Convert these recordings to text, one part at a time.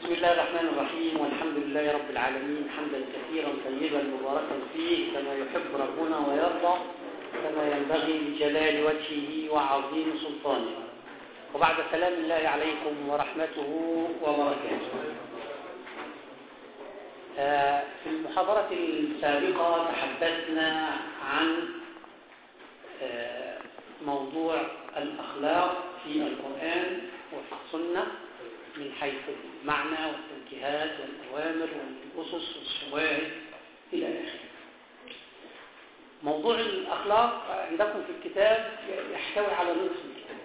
بسم الله الرحمن الرحيم والحمد لله رب العالمين حمدا كثيرا طيبا مباركا فيه كما يحب ربنا ويرضى كما ينبغي لجلال وجهه وعظيم سلطانه وبعد سلام الله عليكم ورحمته وبركاته في المحاضرة السابقة تحدثنا عن موضوع الأخلاق في القرآن وفي السنة من حيث المعنى والتوجيهات والأوامر والأسس والشواهد إلى آخره. موضوع الأخلاق عندكم في الكتاب يحتوي على نصف الكتاب.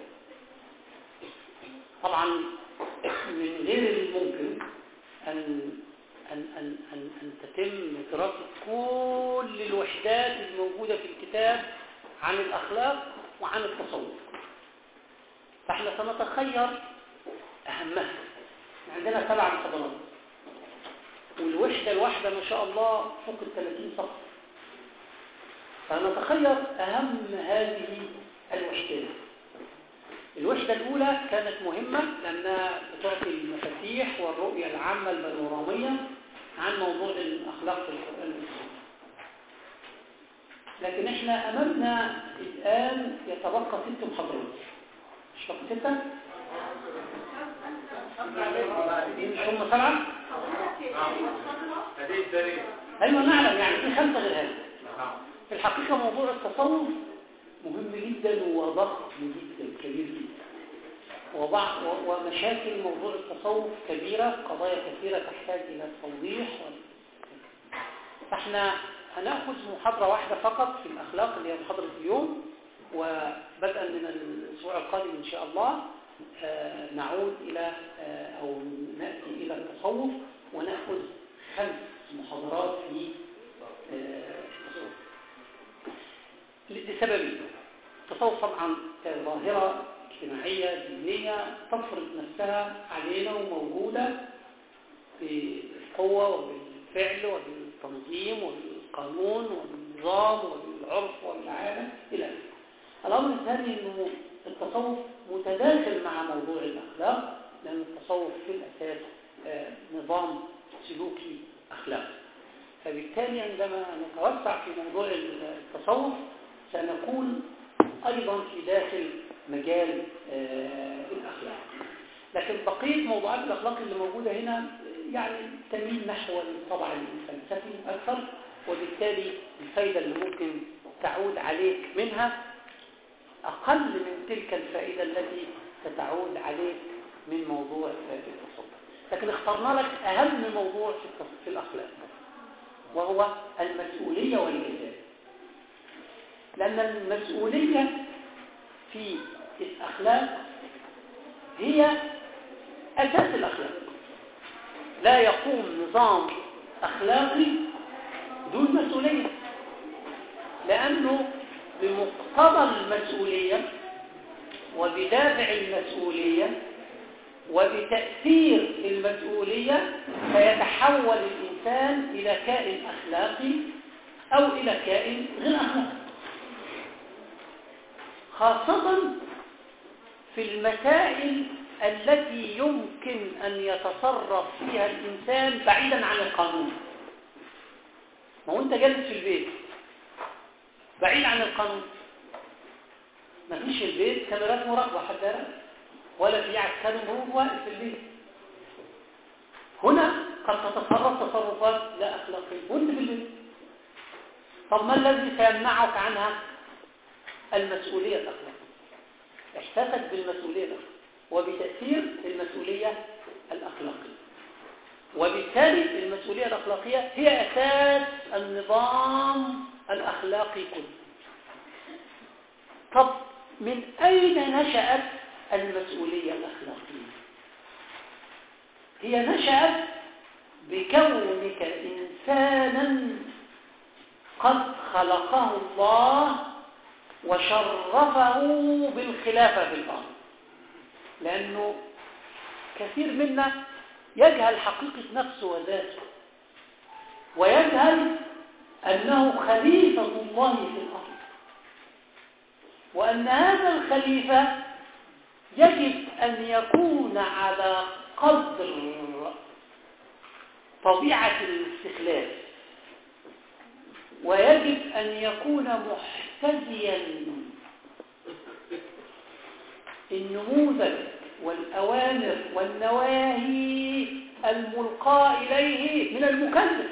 طبعا من غير الممكن أن أن أن أن, أن تتم دراسة كل الوحدات الموجودة في الكتاب عن الأخلاق وعن التصوف. فاحنا سنتخير أهمها عندنا سبع محاضرات والوحدة الواحدة ما شاء الله فوق ال 30 صفحة فنتخير أهم هذه الوحدات الوحدة الأولى كانت مهمة لأنها بتعطي المفاتيح والرؤية العامة البانورامية عن موضوع الأخلاق في القرآن والسنة لكن احنا أمامنا الآن يتبقى ست محاضرات مش فقط ستة؟ مش هم سبعة؟ أيوة نعلم يعني في خمسة غير هذا في الحقيقة موضوع التصوف مهم جدا وضخم جدا كبير جدا وبعض ومشاكل موضوع التصوف كبيرة قضايا كثيرة تحتاج إلى التوضيح فاحنا هنأخذ محاضرة واحدة فقط في الأخلاق اللي هي محاضرة اليوم وبدءا من الأسبوع القادم إن شاء الله نعود إلى أو نأتي إلى التصوف ونأخذ خمس محاضرات في التصوف لسببين التصوف طبعا كظاهرة اجتماعية دينية تفرض نفسها علينا وموجودة بالقوة وبالفعل وبالتنظيم وبالقانون وبالنظام وبالعرف والعادة إلى آخره الأمر الثاني أنه التصوف متداخل مع موضوع الأخلاق لأن التصوف في الأساس نظام سلوكي أخلاقي فبالتالي عندما نتوسع في موضوع التصوف سنكون أيضا في داخل مجال الأخلاق لكن بقية موضوعات الأخلاق اللي موجودة هنا يعني تميل نحو الطبع الفلسفي أكثر وبالتالي الفايدة اللي ممكن تعود عليك منها أقل من تلك الفائدة التي ستعود عليك من موضوع التصوف لكن اخترنا لك أهم موضوع في الأخلاق وهو المسؤولية والجزاء لأن المسؤولية في الأخلاق هي أساس الأخلاق لا يقوم نظام أخلاقي دون مسؤولية لأنه بمقتضى المسؤولية وبدافع المسؤولية وبتأثير المسؤولية فيتحول الإنسان إلى كائن أخلاقي أو إلى كائن غير أخلاقي خاصة في المسائل التي يمكن أن يتصرف فيها الإنسان بعيدا عن القانون ما هو أنت جالس في البيت بعيد عن القانون ما فيش في البيت كاميرات مراقبة حتى ولا في عسكري هو واقف في البيت هنا قد تتصرف تصرفات لا أخلاقية وانت في البيت طب ما الذي سيمنعك عنها المسؤولية الأخلاقية احساسك بالمسؤولية الأخلاقية وبتأثير المسؤولية الأخلاقية وبالتالي المسؤولية الأخلاقية هي أساس النظام الأخلاقي كله طب من أين نشأت المسؤولية الأخلاقية هي نشأت بكونك إنسانا قد خلقه الله وشرفه بالخلافة في الأرض لأنه كثير منا يجهل حقيقة نفسه وذاته ويجهل أنه خليفة الله في الأرض وأن هذا الخليفة يجب أن يكون على قدر طبيعة الاستخلاف ويجب أن يكون محتذيا النموذج والأوامر والنواهي الملقاة إليه من المكلف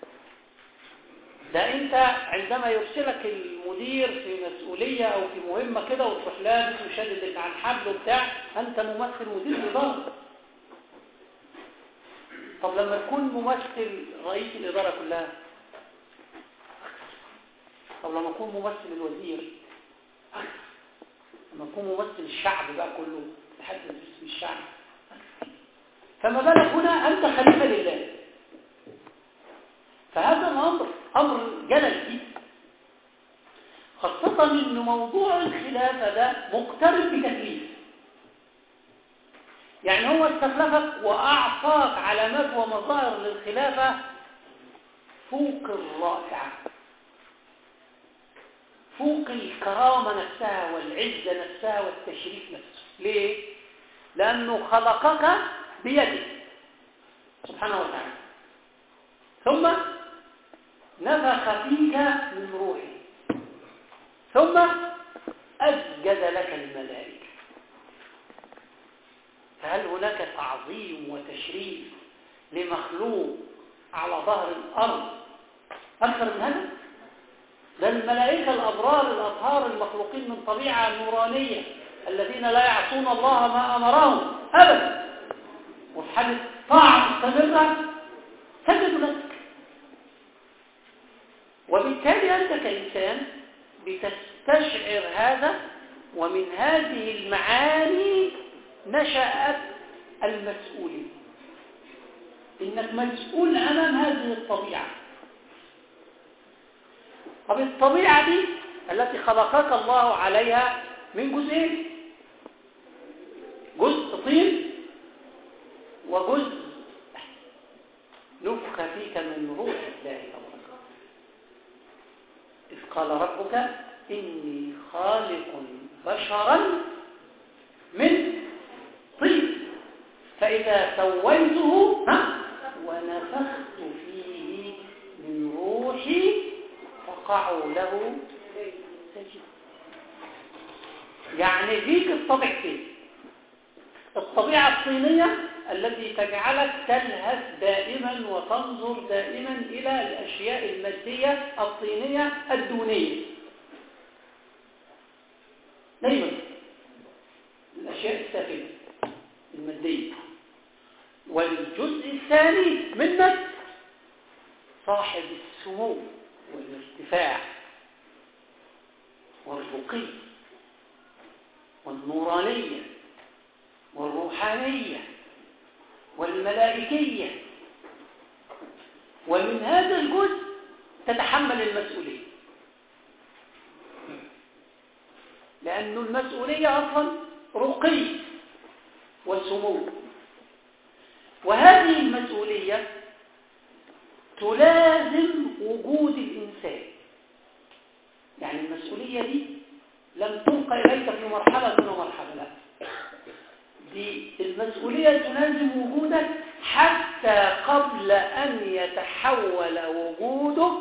ده أنت عندما يرسلك المدير في مسؤولية أو في مهمة كده وتروح لابس وشادد على الحبل وبتاع أنت ممثل مدير الإدارة طب لما تكون ممثل رئيس الإدارة كلها طب لما تكون ممثل الوزير لما تكون ممثل الشعب بقى كله لحد اسم الشعب فما بالك هنا أنت خليفة لله فهذا الأمر أمر جلل جدا خاصة أن موضوع الخلافة ده مقترن بتكليف يعني هو استخلفك وأعطاك علامات ومظاهر للخلافة فوق الرائعة فوق الكرامة نفسها والعزة نفسها والتشريف نفسه ليه؟ لأنه خلقك بيده سبحانه وتعالى ثم نفخ فيك من روحه ثم أسجد لك الملائكة فهل هناك تعظيم وتشريف لمخلوق على ظهر الأرض أكثر من هذا؟ ده الملائكة الأبرار الأطهار المخلوقين من طبيعة نورانية الذين لا يعصون الله ما أمرهم أبدا وفي حالة طاعة مستمرة سجدوا لك وبالتالي أنت كإنسان بتستشعر هذا ومن هذه المعاني نشأت المسؤولية إنك مسؤول أمام هذه الطبيعة طب الطبيعة دي التي خلقك الله عليها من جزئين جزء طين وجزء نفخ فيك من روح الله تبارك إذ قال ربك إني خالق بشرا من طين فإذا سويته ها ونفخت فيه من روحي فقعوا له سجد يعني فيك الطبيعتين الطبيعة الطينية التي تجعلك تلهث دائما وتنظر دائما إلى الأشياء المادية الطينية الدونية دائما الأشياء السافلة المادية والجزء الثاني منك صاحب السمو والارتفاع والرقي والنورانية والروحانية والملائكية ومن هذا الجزء تتحمل المسؤولية لأن المسؤولية أصلا رقي وسمو وهذه المسؤولية تلازم وجود الإنسان يعني المسؤولية دي لم تلقى إليك في مرحلة دون مرحلة لا دي المسؤولية تلازم وجودك حتى قبل أن يتحول وجودك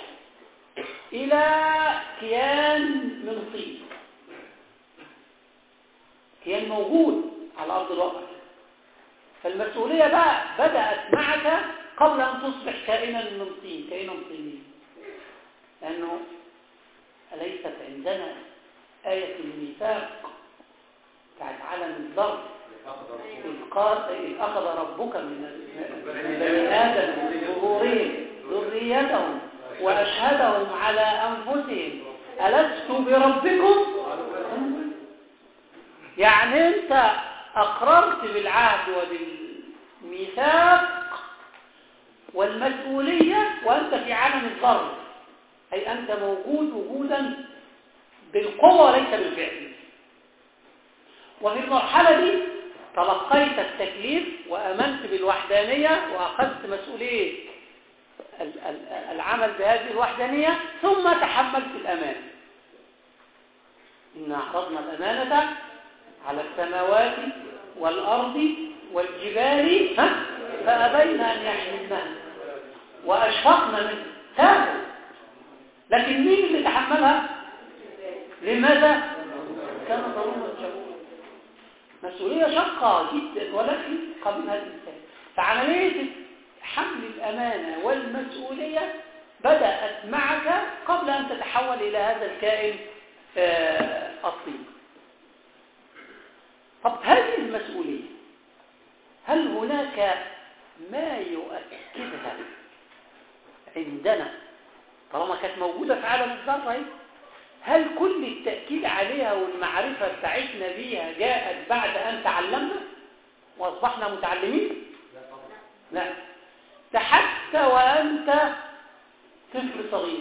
إلى كيان من طين كيان موجود على أرض الواقع فالمسؤولية بقى بدأت معك قبل أن تصبح كائنا من طين كائنا طينيا لأنه أليست عندنا آية الميثاق بتاعت عالم الضرب إذ قال إذ أخذ ربك من بني آدم من ظهورهم ذريتهم وأشهدهم على أنفسهم ألست بربكم؟ يعني أنت أقررت بالعهد وبالميثاق والمسؤولية وأنت في عالم الضرب أي أنت موجود وجودا بالقوة وليس بالفعل وفي المرحلة دي تلقيت التكليف وأمنت بالوحدانية وأخذت مسؤولية العمل بهذه الوحدانية ثم تحملت الأمان إن أحرضنا الأمانة على السماوات والأرض والجبال فأبين أن يحملنها وأشفقنا منه تابوا لكن مين اللي تحملها لماذا كان ضرورة شبوه مسؤولية شقة جدا ولكن قبلها الإنسان فعملية حمل الأمانة والمسؤولية بدأت معك قبل أن تتحول إلى هذا الكائن آه، أصلي طب هذه المسؤولية هل هناك ما يؤكدها عندنا طالما كانت موجودة في عالم الذرة هل كل التأكيد عليها والمعرفة بتاعتنا بيها جاءت بعد أن تعلمنا وأصبحنا متعلمين لا ده حتى وأنت طفل صغير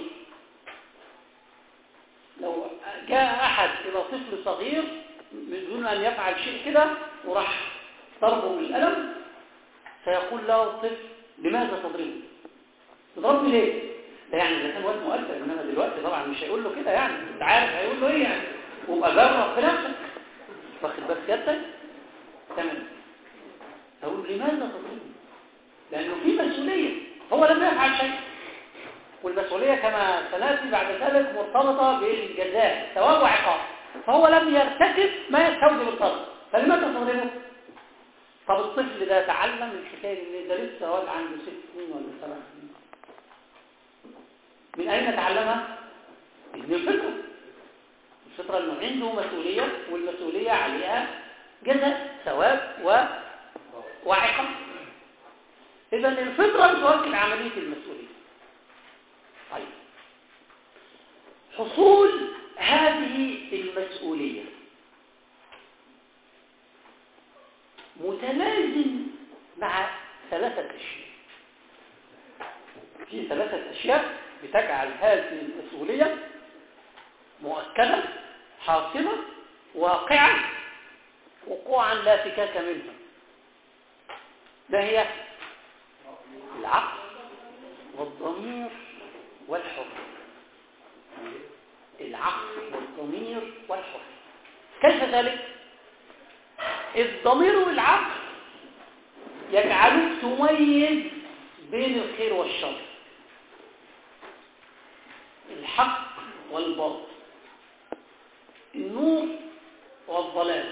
لو جاء أحد إلى طفل صغير من دون أن يفعل شيء كده وراح ضربه بالقلم سيقول له الطفل لماذا تضربه تضربني ليه ده يعني اذا كان وقت مؤثر انما دلوقتي طبعا مش هيقول له كده يعني انت عارف هيقول له ايه يعني وابقى جرب في نفسك واخد بس سيادتك تمام اقول لماذا تضربني لانه في مسؤوليه هو لم يفعل شيء والمسؤوليه كما سناتي بعد ذلك مرتبطه بالجزاء ثواب وعقاب فهو لم يرتكب ما يستوجب الضرب فلماذا تضربه طب الطفل ده تعلم الحكايه ان ده لسه واد عنده ست سنين ولا سبع سنين من أين تعلمها؟ من الفطرة الفطرة أنه عنده مسؤولية والمسؤولية عليها جزاء ثواب و... وعقاب إذا الفطرة بتوكل عملية المسؤولية طيب حصول هذه المسؤولية متلازم مع ثلاثة أشياء في ثلاثة أشياء بتجعل هذه المسؤولية مؤكدة حاصلة واقعة وقوعا لا فكاك منها ما هي العقل والضمير والحر العقل والضمير والحر كيف ذلك الضمير والعقل يجعلوك تميز بين الخير والشر الحق والباطل النور والضلال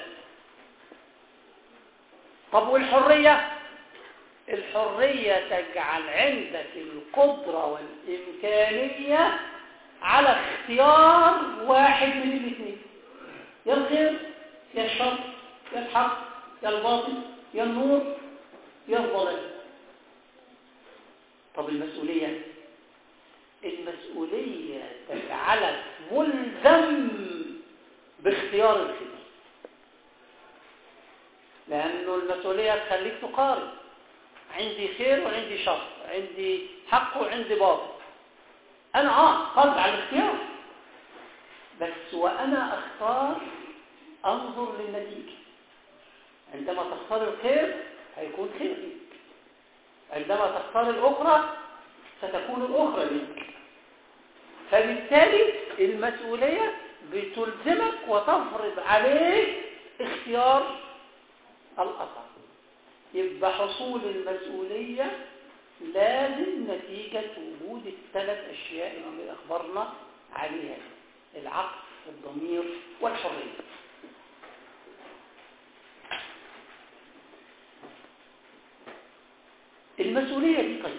طب والحرية الحرية تجعل عندك القدرة والإمكانية على اختيار واحد من الاثنين يا الخير يا الشر يا الحق يا الباطل يا النور يا الضلال طب المسؤولية المسؤولية تجعلك ملزم باختيار الخير لأنه المسؤولية تخليك تقارن عندي خير وعندي شر عندي حق وعندي باطل أنا آه قادر على الاختيار بس وأنا أختار أنظر للنتيجة عندما تختار الخير هيكون خير ليك عندما تختار الأخرى ستكون الأخرى ليك فبالتالي المسؤولية بتلزمك وتفرض عليك اختيار الأثر يبقى حصول المسؤولية لازم نتيجة وجود الثلاث أشياء اللي أخبرنا عليها العقل والضمير والحرية المسؤولية دي طيب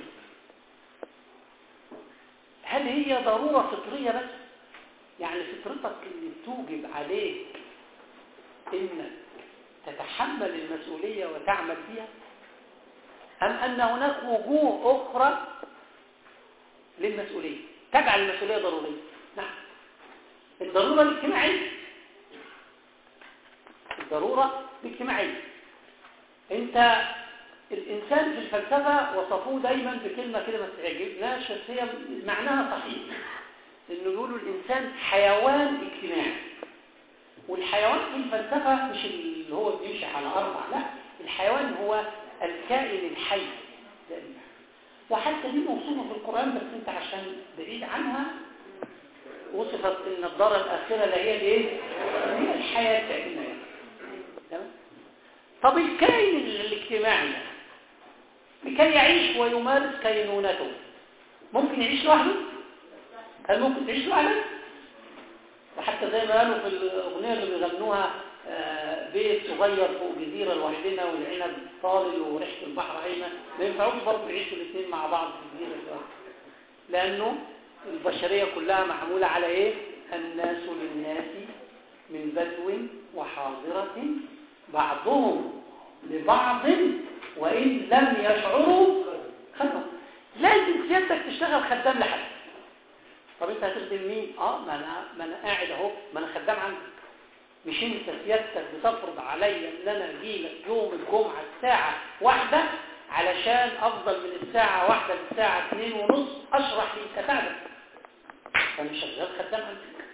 هل هي ضرورة فطرية بس يعني فطرتك اللي بتوجب عليك انك تتحمل المسؤولية وتعمل بها أم أن هناك وجوه أخرى للمسؤولية تجعل المسؤولية ضرورية نعم الضرورة الاجتماعية الضرورة الاجتماعية انت الإنسان في الفلسفة وصفوه دايما بكلمة كده ما تعجبناش بس هي معناها صحيح إنه يقولوا الإنسان حيوان اجتماعي والحيوان في الفلسفة مش اللي هو بيمشي على أربع لا الحيوان هو الكائن الحي وحتى دي موصوفة في القرآن بس انت عشان بعيد عنها وصفت ان الدار الآخرة اللي هي الايه؟ هي الحياة كائنة تمام؟ طب الكائن الاجتماعي لكي يعيش ويمارس كينونته ممكن يعيش لوحده هل ممكن تعيش لوحدك وحتى زي ما قالوا في الاغنيه اللي بيغنوها آه، بيت صغير فوق جزيره لوحدنا والعنب طالل وريحه البحر عينه ما ينفعوش برضه يعيشوا الاثنين مع بعض في جزيره لوحدهم لانه البشريه كلها معموله على ايه الناس للناس من بدو وحاضره بعضهم لبعض وان لم يشعروا خدمه لازم سيادتك تشتغل خدام لحد طب انت هتخدم مين اه ما انا ما انا قاعد اهو ما انا خدام عندك مش انت سيادتك بتفرض عليا ان انا اجي لك يوم الجمعه الساعه واحدة علشان افضل من الساعه واحدة للساعه اتنين ونص اشرح لي كتابك فانا شغال خدام عندك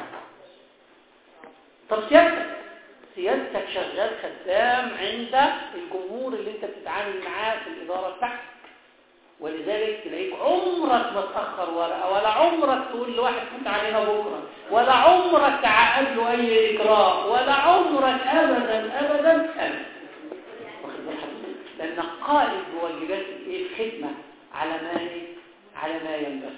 طب سيادتك سيادتك شغال خدام عند الجمهور اللي انت بتتعامل معاه في الاداره بتاعتك ولذلك تلاقيك عمرك ما تأخر ولا ولا عمرك تقول لواحد كنت علينا بكرة ولا عمرك تعقد له أي إجراء ولا عمرك أبدا أبدا أبدا لأنك قائد بواجبات إيه الخدمة على ما إيه؟ على ما ينبغي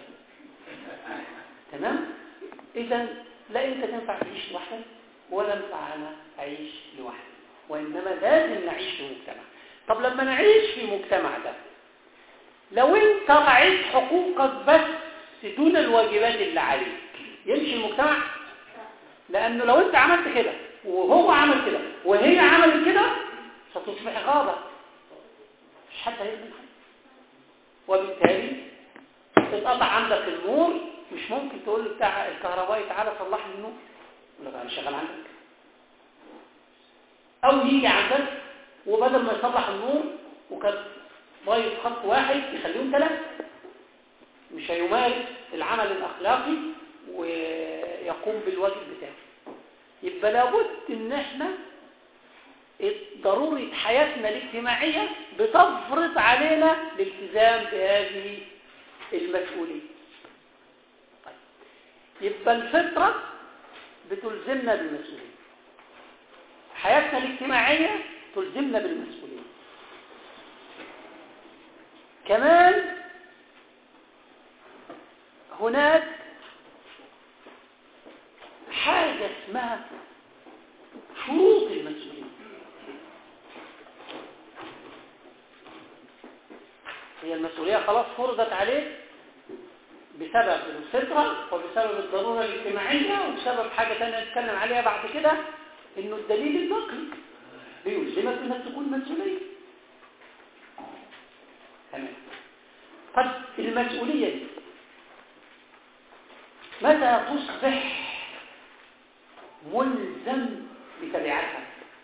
تمام إذا لا أنت تنفع تعيش لوحدك ولا ينفع أنا أعيش لوحدي وإنما لازم نعيش في مجتمع طب لما نعيش في مجتمع ده لو انت رعيت حقوقك بس دون الواجبات اللي عليك يمشي المجتمع لانه لو انت عملت كده وهو عمل كده وهي عملت كده ستصبح غابة مش حتى هيبقى وبالتالي تتقطع عندك النور مش ممكن تقول بتاع الكهربائي تعالى صلح لي النور ولا بقى شغال عندك او يجي عندك وبدل ما يصلح النور وكان ضايف خط واحد يخليهم ثلاثة مش هيمارس العمل الأخلاقي ويقوم بالواجب بتاعه يبقى لابد ان احنا ضرورة حياتنا الاجتماعية بتفرض علينا الالتزام بهذه المسؤولية طيب. يبقى الفطرة بتلزمنا بالمسؤولية حياتنا الاجتماعية تلزمنا بالمسؤولية كمان هناك حاجة اسمها شروط المسؤولية هي المسؤولية خلاص فرضت عليك بسبب الفطرة وبسبب الضرورة الاجتماعية وبسبب حاجة تانية نتكلم عليها بعد كده انه الدليل النقلي بيلزمك انك تكون مسؤولية تمام طب المسؤولية دي متى تصبح ملزم بتبعاتها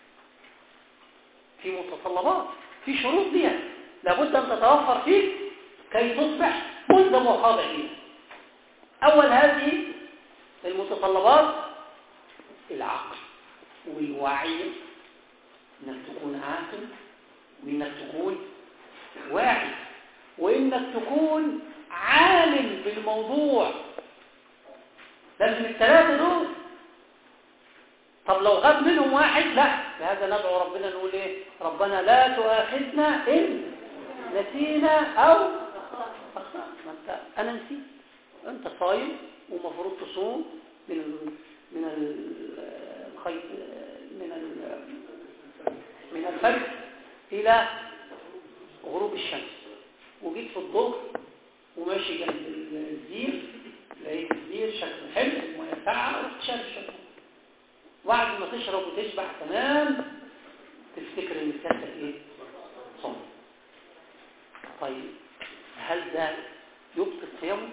في متطلبات في شروط ليها لابد أن تتوفر فيك كي تصبح ملزم وخاضع فيها أول هذه المتطلبات العقل والوعي انك تكون عاقل وانك تكون واعي وانك تكون عالم بالموضوع لازم الثلاثة دول طب لو غاب منهم واحد لا لهذا ندعو ربنا نقول ايه ربنا لا تؤاخذنا ان نسينا او اخطأنا انت انا نسيت انت صايم ومفروض تصوم من ال... من الخيط من ال... من الفجر الى غروب الشمس وجيت في الظهر وماشي جنب الزير لقيت الزير شكله حلو وميه ساقعه رحت شارب شرب بعد ما تشرب وتشبع تمام تفتكر ان كاسك ايه صوم طيب هل ده يبطل صيامه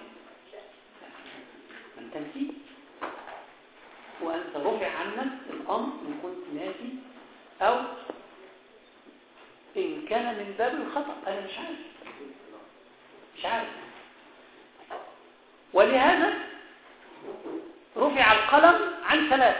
انت نسيت وانت رفع عنك الامر ان كنت ناسي او ان كان من باب الخطأ انا مش عارف مش عارف ولهذا رفع القلم عن ثلاث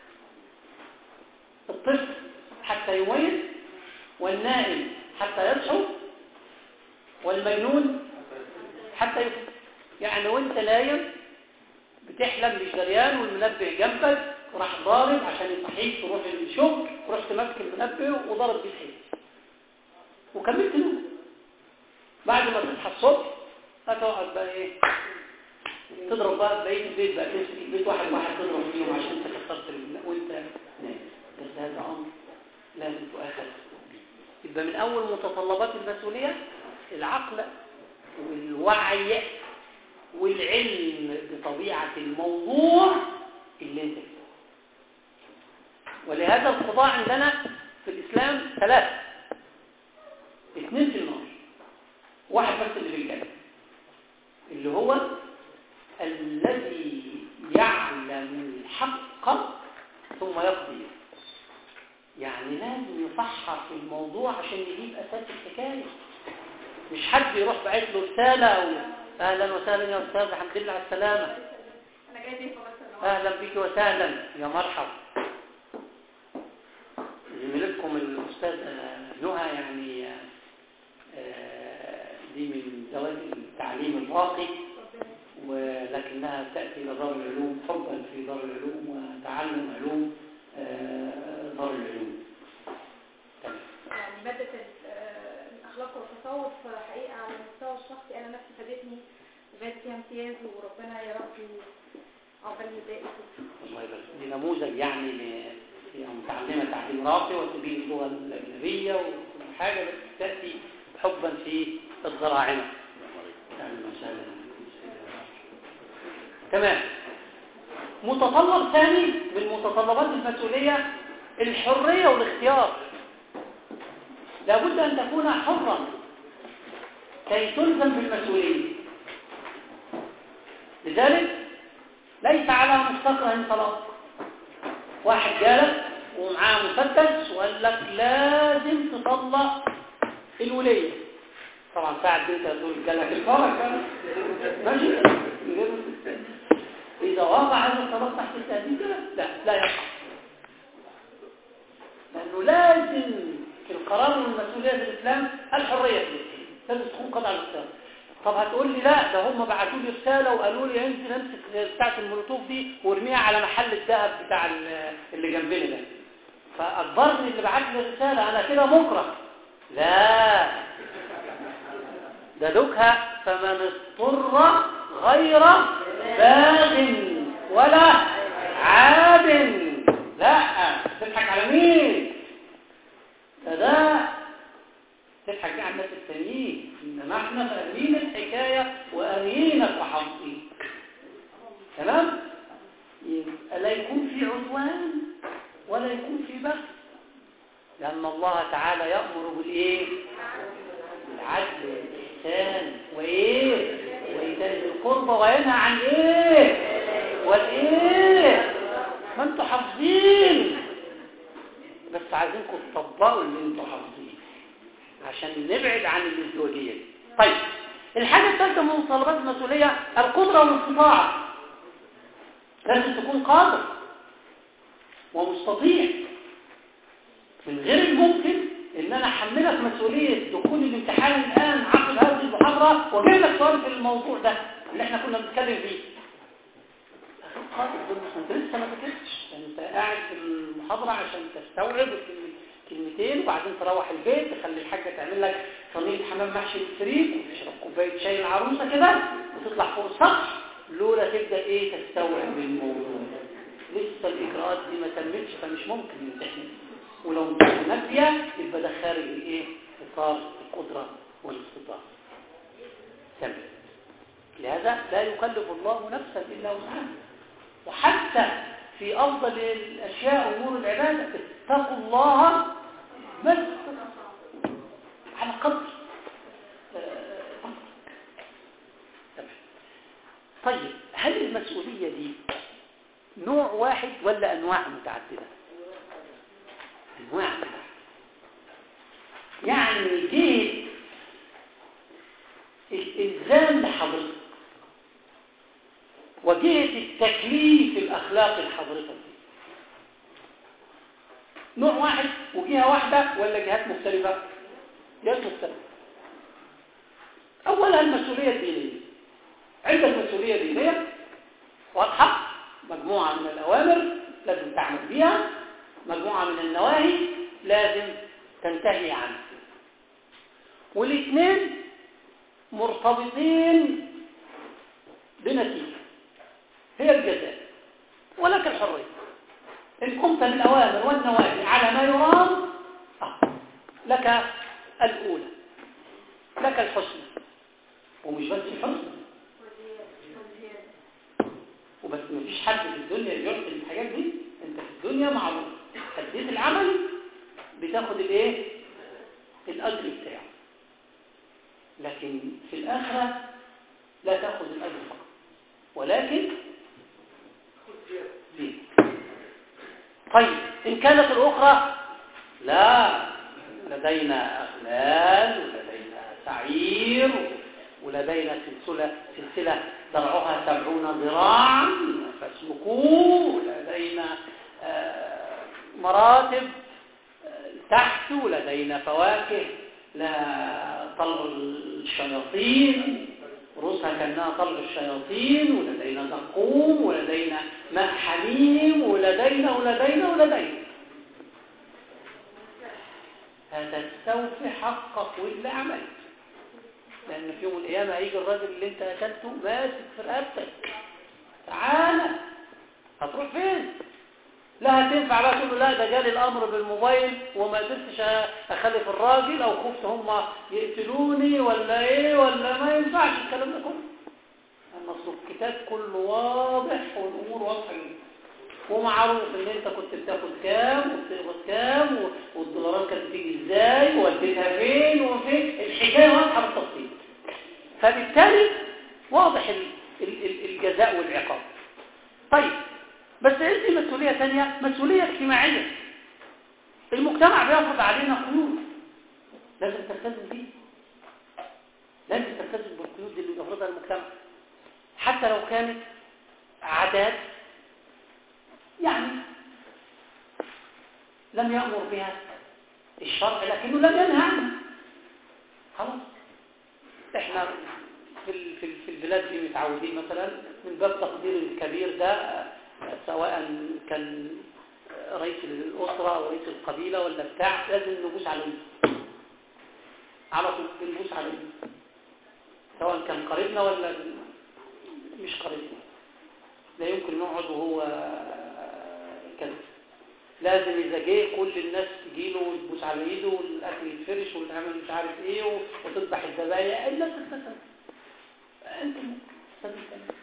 الطفل حتى يميز والنائم حتى يصحو والمجنون حتى يفهم يعني وانت نايم بتحلم بالجريان والمنبه جنبك وراح ضارب عشان يصحيك تروح الشغل ورحت ماسك المنبه وضرب بيه الحين وكملت نوم بعد ما تصحى الصبح هتقعد بقى ايه تضرب بقى بقيه البيت بقى تمسك البيت واحد واحد تضرب فيهم عشان انت كسرت ال- وانت نايم بس هذا امر لازم تؤاخذ يبقى من اول متطلبات المسؤوليه العقل والوعي والعلم بطبيعه الموضوع اللي انت فيه ولهذا القضاء عندنا في الاسلام ثلاثه اثنين في النار واحد بس اللي في الجنه اللي هو الذي يعلم الحق ثم يقضي يعني لازم يفحر في الموضوع عشان يجيب اساس الحكايه مش حد يروح باعت له رساله او اهلا وسهلا يا استاذ الحمد لله على السلامه انا جاي دي بس اهلا بك وسهلا يا مرحب زميلتكم الاستاذه نهى يعني آه، دي من ذوات التعليم الراقي ولكنها تأتي إلى دار العلوم حبا في دار العلوم وتعلم علوم آه، دار العلوم تمام. يعني مادة ال- آه، الأخلاق والتصوف حقيقة على المستوى الشخصي أنا نفسي فادتني وجات فيها امتياز وربنا يا رب عقبال يبارك فيك. الله يبارك دي نموذج يعني ل- هي متعلمة تعليم راقي وتبين اللغة الأجنبية وكل حاجة بس تأتي حبا في الضراعنة أهلا وسهلا تمام متطلب ثاني من متطلبات المسؤولية الحرية والاختيار لابد أن تكون حرا كي تلزم بالمسؤولية لذلك ليس على مستقر طلاق واحد جالك ومعاه مسدس وقال لك لازم تطلق الولية طبعا ساعة بنت تقول جالك الفرق ماشي إذا وقع هذا الطلاق تحت التهديد لا لا يقع لأنه لازم في القرار والمسؤولية في الإسلام الحرية في الإسلام لازم تكون قطع الاختيار طب هتقول لي لا ده هم بعتوا لي رسالة وقالوا لي انزل امسك بتاعة المولوتوف دي وارميها على محل الذهب بتاع ال- اللي جنبنا ده فأجبرني اللي بعت لي الرسالة أنا كده مكره لا ده دوكها فمن اضطر غير باغ ولا عاد لا تضحك على مين ده ده تضحك على الناس التانيين انما احنا فاهمين الحكايه وقاريينك وحافظين تمام يبقى لا يكون في عدوان ولا يكون في بغي لان الله تعالى يامر بالايه بالعدل والاحسان وايه وايتاء ذي القربى وينهى عن ايه والايه ما انتوا حافظين بس عايزينكم تطبقوا اللي انتوا حافظين عشان نبعد عن الازدواجيه دي طيب الحاجه الثالثه من متطلبات المسؤوليه القدره والاستطاعه لازم تكون قادر ومستطيع من غير الممكن ان انا احملك مسؤوليه دخول الامتحان الان عقب هذه المحاضره واجيب لك سؤال في الموضوع ده اللي احنا كنا بنتكلم فيه قادر انت لسه ما ذاكرتش انت قاعد في المحاضره عشان تستوعب الكلم- كلمتين وبعدين تروح البيت تخلي الحاجه تعمل لك صينيه حمام محشي بالفريك وتشرب كوبايه شاي العروسه كده وتطلع فوق السطح لولا تبدا ايه تستوعب الموضوع لسه الاجراءات دي ما تمتش فمش ممكن نمتحن ولو امتحنت فيها يبقى ده خارج الايه اطار القدره والاستطاعه تمام لهذا لا يكلف الله نفسا الا وسعها وحتى في افضل الاشياء امور العباده اتقوا الله ما استطعتم. على قدر آه، تمام. طيب هل المسؤوليه دي نوع واحد ولا انواع متعدده انواع متعدده يعني جه الالزام لحضرتك وجهة التكليف الأخلاقي لحضرتك دي نوع واحد وجهة واحدة ولا جهات مختلفة جهات مختلفة أولا المسؤولية الدينية عندك مسؤولية دينية واضحة مجموعة من الأوامر لازم تعمل بيها مجموعة من النواهي لازم تنتهي عنها والاثنين مرتبطين بنتيجة هي الجزاء ولك الحرية إن قمت بالأوامر والنواهي على ما يرام آه، لك الأولى لك الحسنى ومش بس الحسنى وبس مفيش حد في الدنيا بيعطي الحاجات دي انت في الدنيا معروف أديت العمل بتاخد الايه الاجر بتاعه لكن في الاخره لا تاخذ الاجر فقط ولكن زيادة. طيب ان كانت الاخرى لا لدينا اغلال ولدينا سعير ولدينا سلسله سلسله درعها سبعون ذراعا فاسلكوه لدينا آه، مراتب آه، تحت ولدينا فواكه لها طلب الشياطين رؤوسها كأنها طلب الشياطين ولدينا زقوم ولدينا ماء حميم ولدينا ولدينا ولدينا هتستوفي حقك واللي عملت لأن في يوم القيامة هيجي الراجل اللي انت أكلته ماسك في رقبتك تعالى هتروح فين؟ لا هتنفع بقى تقول له لا ده جالي الامر بالموبايل وما قدرتش اخلف الراجل او خفت هم يقتلوني ولا ايه ولا ما ينفعش الكلام ده كله اصل الكتاب كله واضح والامور واضحه جدا ومعروف ان انت كنت بتاخد كام وبتقبض كام و- والدولارات كانت بتيجي ازاي ووديتها فين وفين الحكايه واضحه بالتفصيل فبالتالي واضح ال- ال- ال- الجزاء والعقاب طيب بس عندي مسؤولية ثانية مسؤولية اجتماعية المجتمع بيفرض علينا قيود لازم تلتزم بيه لازم تلتزم بالقيود اللي بيفرضها المجتمع حتى لو كانت عادات يعني لم يأمر بها الشرع لكنه لم ينهى عنها خلاص احنا في ال- في ال- في البلاد دي متعودين مثلا من باب تقدير الكبير ده آه، سواء كان رئيس الأسرة أو رئيس القبيلة ولا بتاع لازم نبوس على ايده على طول بنبوس على ايده سواء كان قريبنا ولا مش قريبنا لا يمكن نقعد وهو كذا لازم إذا جه كل الناس تجيله وتبوس على ايده والأكل يتفرش وتعمل مش عارف ايه و- وتذبح الذبايح إلا تستسلم أنت تستسلم كمان.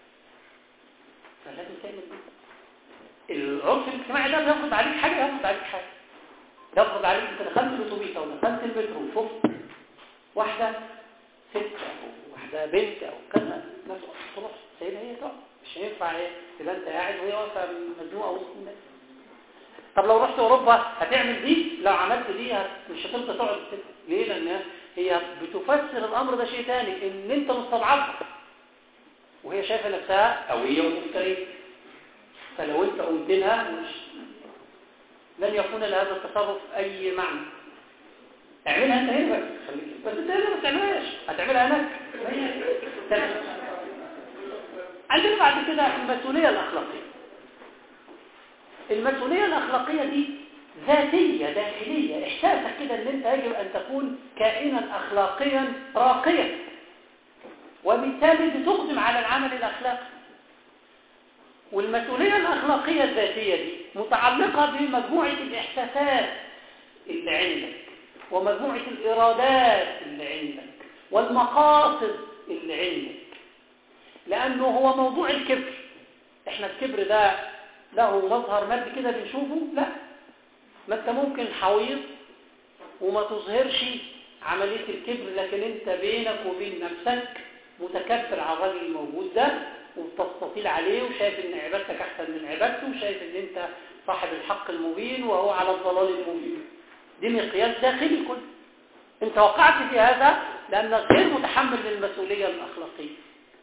فلازم تعمل ده العرف الاجتماعي ده بيفرض عليك حاجة يفرض عليك حاجة يفرض عليك انت دخلت الاتوبيس او دخلت المترو وشفت واحدة ست او واحدة بنت او كذا ما تروح تروح سيدها هي تقعد مش هينفع ايه تبقى انت قاعد وهي واقفة مزنوقة وسط الناس طب لو رحت اوروبا هتعمل دي لو عملت دي هت... مش هترضى تقعد كده ليه لان هي بتفسر الامر ده شيء تاني ان انت مستضعفها وهي شايفه نفسها قويه ومفتريه فلو انت قلت لها مش لن يكون لهذا التصرف اي معنى اعملها انت هنا بس خليك بس انت هنا ما تعملهاش هتعملها هناك تمام. عندنا بعد كده المسؤوليه الاخلاقيه المسؤوليه الاخلاقيه دي ذاتيه داخليه احساسك كده ان انت يجب ان تكون كائنا اخلاقيا راقيا وبالتالي بتقدم على العمل الاخلاقي والمسؤولية الأخلاقية الذاتية دي متعلقة بمجموعة الإحساسات اللي عندك ومجموعة الإرادات اللي عندك والمقاصد اللي عندك لأنه هو موضوع الكبر احنا الكبر ده له مظهر مادي كده بنشوفه لا ما انت ممكن حويط وما تظهرش عملية الكبر لكن انت بينك وبين نفسك متكبر على الراجل الموجود ده وبتستطيل عليه وشايف ان عبادتك احسن من عبادته وشايف ان انت صاحب الحق المبين وهو على الضلال المبين دي مقياس داخلي كله انت وقعت في هذا لانك غير متحمل للمسؤولية الاخلاقية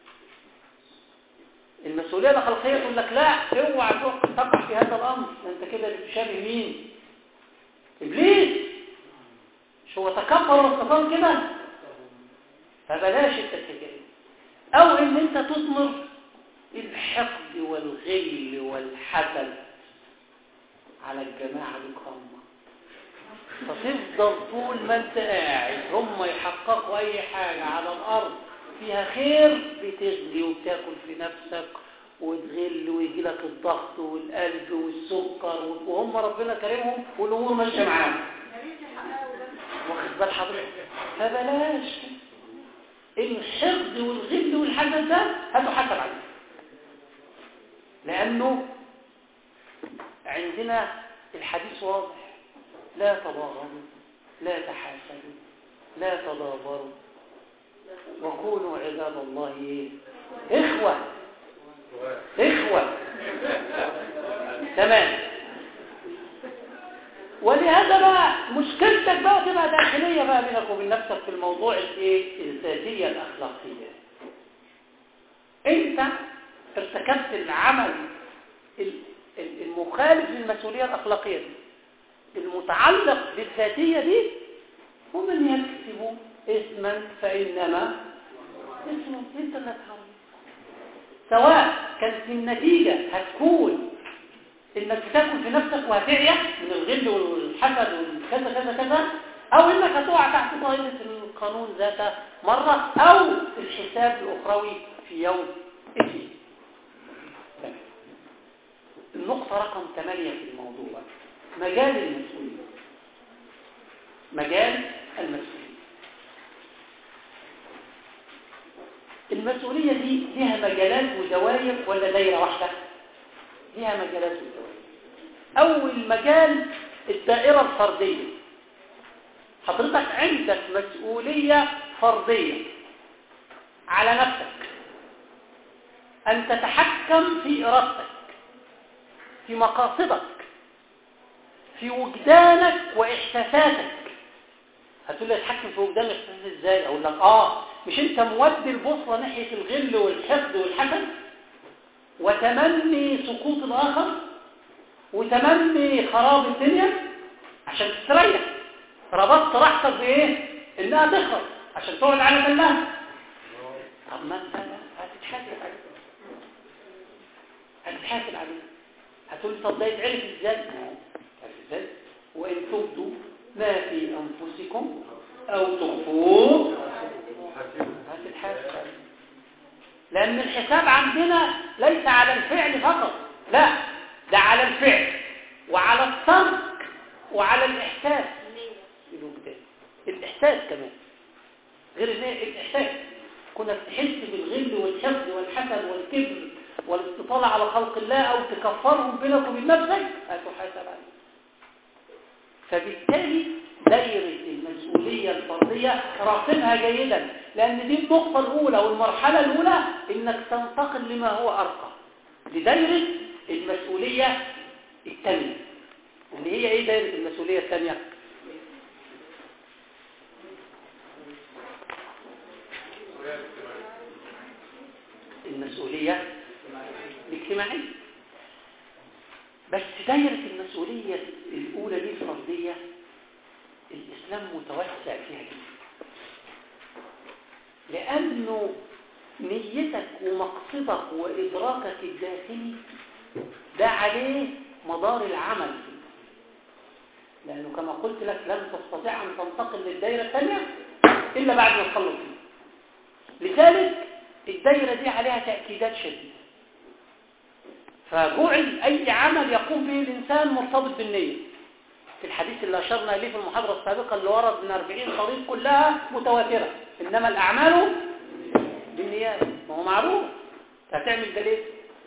المسؤولية الاخلاقية تقول لك لا اوعى تقع في هذا الامر انت كده بتشابه مين ابليس مش هو تكبر واستطال كده فبلاش التكبير او ان انت تضمر الحقد والغل والحسد على الجماعة الكرامة فتفضل طول ما انت قاعد هم يحققوا اي حاجة على الارض فيها خير بتغلي وبتاكل في نفسك وتغل ويجي لك الضغط والقلب والسكر وهم ربنا كريمهم والامور ماشيه معاهم واخد بال حضرتك فبلاش الحقد والغل والحسد ده هتحاسب عليه لانه عندنا الحديث واضح لا تباغضوا لا تحاسدوا لا تدابروا وكونوا عباد الله ايه اخوه اخوه تمام ولهذا بقى مشكلتك بقى تبقى داخليه بقى بينك وبين نفسك في الموضوع الايه الذاتيه الاخلاقيه انت ارتكبت العمل المخالف للمسؤوليه الاخلاقيه دي المتعلق بالذاتيه دي ومن يكسب اسما فانما اسمه انت اللي هتحرم سواء كانت النتيجه هتكون انك تاكل في نفسك وهتعيا من الغل والحسد والكذا كذا كذا او انك هتقع تحت طائله القانون ذاته مره او الحساب الاخروي في يوم الدين النقطة رقم 8 في الموضوع مجال المسؤولية مجال المسؤولية المسؤولية دي لها مجالات ودوائر ولا دايرة واحدة لها مجالات ودوائر أول مجال الدائرة الفردية حضرتك عندك مسؤولية فردية على نفسك أن تتحكم في إرادتك في مقاصدك في وجدانك وإحساساتك هتقول لي اتحكم في وجدان الاحساس ازاي اقول لك اه مش انت مودي البصره ناحيه الغل والحقد والحسد وتمني سقوط الاخر وتمني خراب الدنيا عشان تستريح ربطت راحتك بايه انها تخرب عشان تقعد على دمها طب ما انت هتتحاسب عليه هتتحاسب عليه هتقول طب ده يتعرف ازاي تعرف ازاي وان تبدوا ما في انفسكم او تخفوه هتتحاسب عليه لان الحساب عندنا ليس على الفعل فقط لا ده على الفعل وعلى الترك وعلى الاحساس الوجدان الاحساس كمان غير الاحساس كنا تحس بالغل والحقد والحسد والكبر والاستطالة على خلق الله أو تكفرهم بينك وبين نفسك هتحاسب عليه فبالتالي دايرة المسؤولية الفردية راقبها جيدا لأن دي النقطة الأولى والمرحلة الأولى إنك تنتقل لما هو أرقى لدايرة المسؤولية الثانية اللي هي إيه دايرة المسؤولية الثانية؟ المسؤولية الاجتماعية بس دايرة المسؤولية الأولى دي الفردية الإسلام متوسع فيها جدا لأنه نيتك ومقصدك وإدراكك الداخلي ده عليه مدار العمل لأنه كما قلت لك لن تستطيع أن تنتقل للدائرة الثانية إلا بعد ما تخلص لذلك الدائرة دي عليها تأكيدات شديدة فجعل أي عمل يقوم به الإنسان مرتبط بالنية في الحديث اللي أشرنا إليه في المحاضرة السابقة اللي ورد من 40 طريق كلها متواترة إنما الأعمال بالنيات ما هو معروف هتعمل ده ليه؟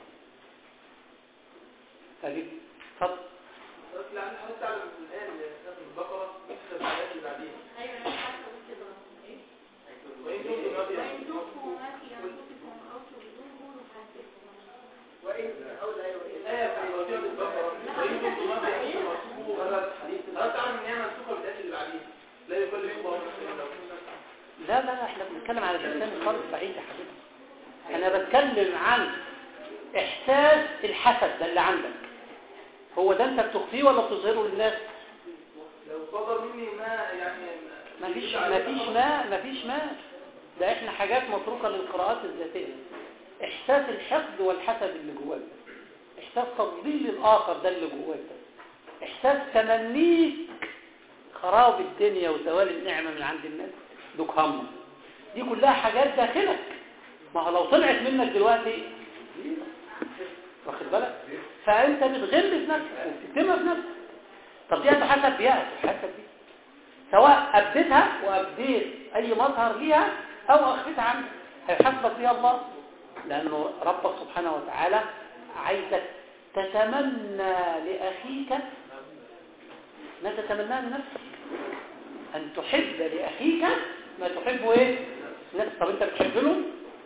فجيب اتفضل لعل حضرتك تعلم الآن سورة البقرة يكتب الآيات اللي بعديها ايوه انا حاسه كده وإن كنتم ما في وان تخفوا ما في انفسكم او تبدوه يحاسبكم وإن أو الآية الآية في سورة البقرة وإن كنتم ما في أنفسكم هذا الحديث هل تعلم إن هي منسوخة بالآيات اللي بعديها لا يكلف الله نفسا إلا وسعها لا لا لا احنا بنتكلم على الإنسان خالص بعيد يا حبيبي أنا بتكلم عن إحساس الحسد ده اللي عندك هو ده أنت بتخفيه ولا بتظهره للناس؟ لو صدر مني ما يعني مفيش مفيش ما مفيش ما ده احنا حاجات متروكة للقراءات الذاتية احساس الحقد والحسد اللي جواك ده احساس تفضيل الاخر ده اللي جواك ده احساس تمنيك خراب الدنيا وزوال النعمة من عند الناس دوك هم دي كلها حاجات داخلك ما هو لو طلعت منك دلوقتي واخد بالك فانت بتغل في نفسك وبتكتمها في نفسك طب دي هتحسب بيها هتحسب بيها سواء أبدتها وأبديت أي مظهر ليها أو أخفتها عنك هيحاسبك بيها الله لأنه ربك سبحانه وتعالى عايزك تتمنى لأخيك ما تتمناه لنفسك أن تحب لأخيك ما تحبه إيه؟ نفسك طب أنت بتحب له؟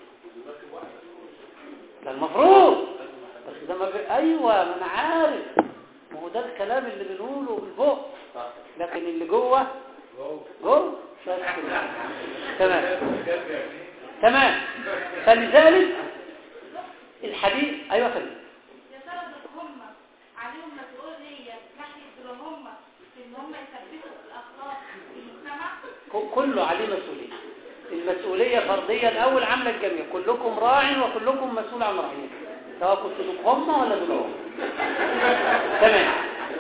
ده المفروض بس ده ما بي... أيوة ما أنا عارف ما هو ده الكلام اللي بنقوله بالبق لكن اللي جوه جوه بس كده. تمام تمام فلذلك الحديث ايوه خلي يا ترى دول هم عليهم مسؤولية ناحية دول هم في ان هم يثبتوا الاخلاق في المجتمع ك- كله عليه مسؤوليه المسؤوليه فرديه الاول عامله الجميع كلكم راع وكلكم مسؤول عن رعيته سواء كنتوا دول هم ولا دول هم تمام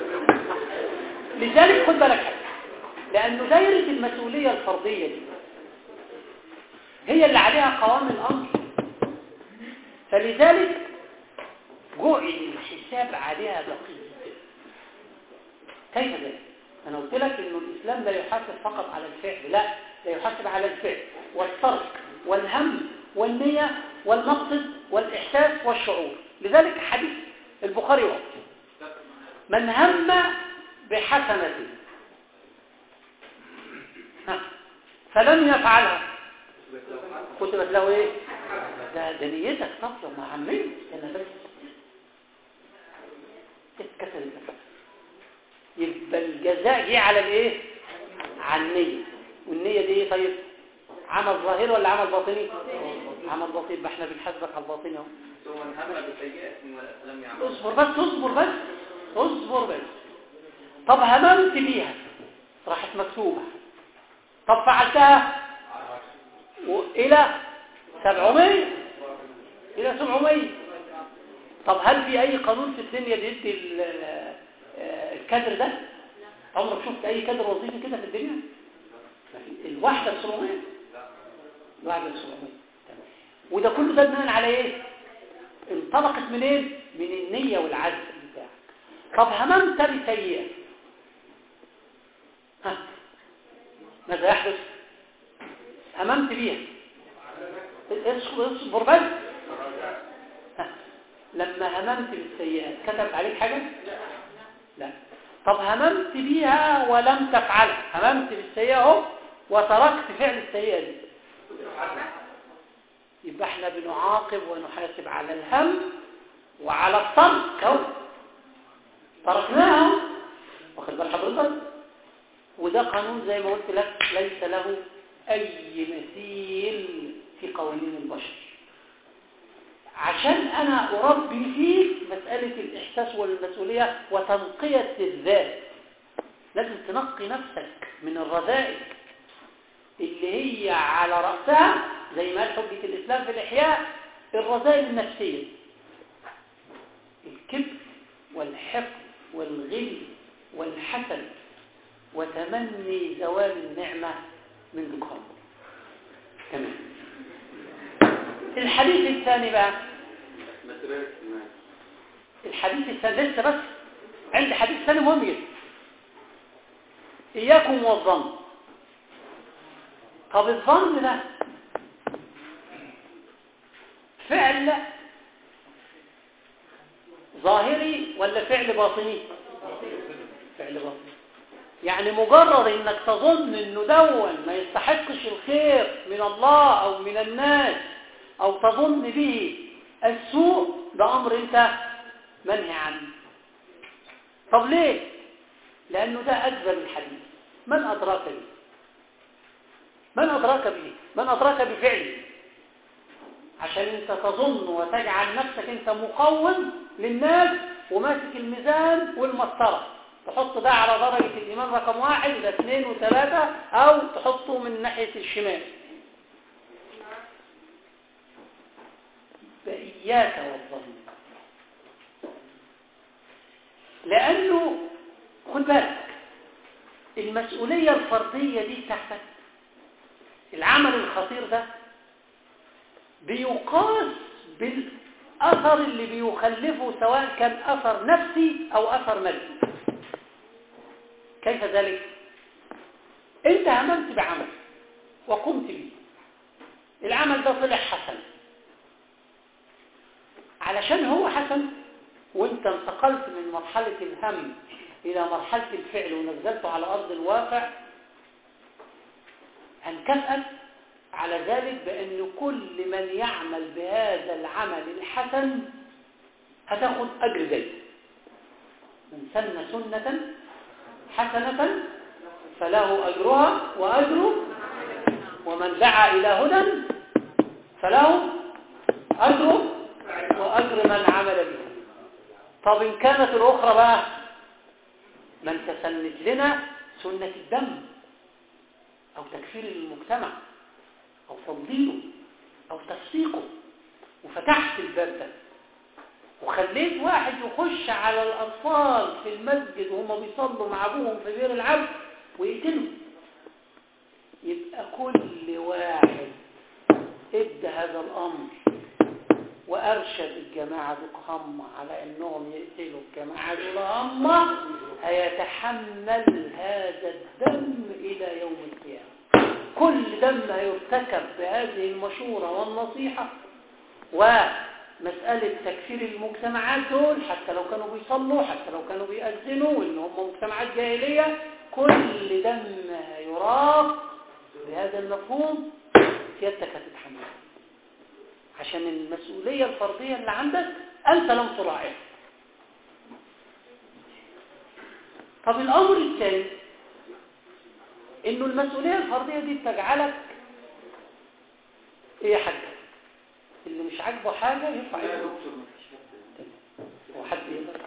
لذلك خد بالك حاجة. لانه دايره المسؤوليه الفرديه دي هي اللي عليها قوام الامر فلذلك جعل الحساب عليها دقيق كيف ذلك انا قلت لك انه الاسلام لا يحاسب فقط على الفعل لا لا يحاسب على الفعل والترك والهم والنية والمقصد والإحساس والشعور لذلك حديث البخاري وقت من هم بحسنة ها، فلم يفعلها كتبت له ايه ده ده نيتك صافيه ما عملت انا بس اتكسر الكسر يبقى الجزاء جه على الايه على النية والنية دي ايه طيب عمل ظاهري ولا عمل باطني عمل باطني يبقى احنا بنحاسبك على الباطني اهو ثم هم بسيئة ولم يعمل اصبر بس اصبر بس اصبر بس طب هممت بيها راحت مكتوبة طب فعلتها إلى 700 إلى 700 طب هل في أي قانون في الدنيا بيدي ال- آه، الكادر ده عمرك شفت أي كادر وظيفي كده في الدنيا ما في. الواحدة ب 700 الواحدة ب 700 تمام. وده كله ده بناء على إيه انطلقت منين من النية والعزم بتاعك طب هممت بسيئة ها ماذا يحدث هممت بيها اصبر اصبر بس ها. لما هممت بالسيئات كتبت عليك حاجة لا طب هممت بيها ولم تفعلها هممت بالسيئة اهو وتركت فعل السيئة دي يبقى احنا بنعاقب ونحاسب على الهم وعلى الترك اهو تركناها واخد بال حضرتك وده قانون زي ما قلت لك ليس له اي مثيل في قوانين البشر عشان انا اربي فيك مسألة الاحساس والمسؤولية وتنقية الذات لازم تنقي نفسك من الرذائل اللي هي على رأسها زي ما قال حجة الإسلام في الإحياء الرذائل النفسية الكبر والحقد والغل والحسد وتمني زوال النعمة من ذكرهم تمام الحديث الثاني بقى الحديث الثاني لسه بس عندي حديث ثاني مهم جدا إياكم والظن طب الظن ده فعل ظاهري ولا فعل باطني فعل باطني يعني مجرد انك تظن انه دون ما يستحقش الخير من الله او من الناس او تظن به السوء ده امر انت منهي عنه طب ليه لانه ده اكبر الحديث من ادراك به من ادراك به من ادراك بفعله عشان انت تظن وتجعل نفسك انت مقوم للناس وماسك الميزان والمسطره تحط ده على درجة الإيمان رقم واحد وده اثنين وثلاثة أو تحطه من ناحية الشمال فإياك والظن لأنه خد بالك المسؤولية الفردية دي بتاعتك العمل الخطير ده بيقاس بالأثر اللي بيخلفه سواء كان أثر نفسي أو أثر مادي كيف ذلك؟ أنت هممت بعمل وقمت به العمل ده طلع حسن علشان هو حسن وانت انتقلت من مرحلة الهم إلى مرحلة الفعل ونزلته على أرض الواقع هنكافئك على ذلك بأن كل من يعمل بهذا العمل الحسن هتاخد أجر زيه من سن سنة حسنة فله أجرها وأجر ومن دعا إلى هدى فله أجر وأجر من عمل به طب إن كانت الأخرى بقى من تسند لنا سنة الدم أو تكفير المجتمع أو تضليله أو تفسيقه وفتحت الباب ده وخليت واحد يخش على الأطفال في المسجد وهم بيصلوا مع أبوهم في بير العبد ويقتلهم يبقى كل واحد ادى هذا الأمر وأرشد الجماعة دول على أنهم يقتلوا الجماعة دول هم هيتحمل هذا الدم إلى يوم القيامة كل دم هيرتكب بهذه المشورة والنصيحة ومسألة تكفير المجتمعات دول حتى لو كانوا بيصلوا حتى لو كانوا بيأذنوا وإن هم مجتمعات جاهلية كل دم يراق بهذا المفهوم سيادتك هتتحمل عشان المسؤولية الفردية اللي عندك أنت لم تراعيها طب الأمر الثاني إنه المسؤولية الفردية دي بتجعلك إيه يا حاجة اللي مش عاجبه حاجة يرفع يده هو حد يقدر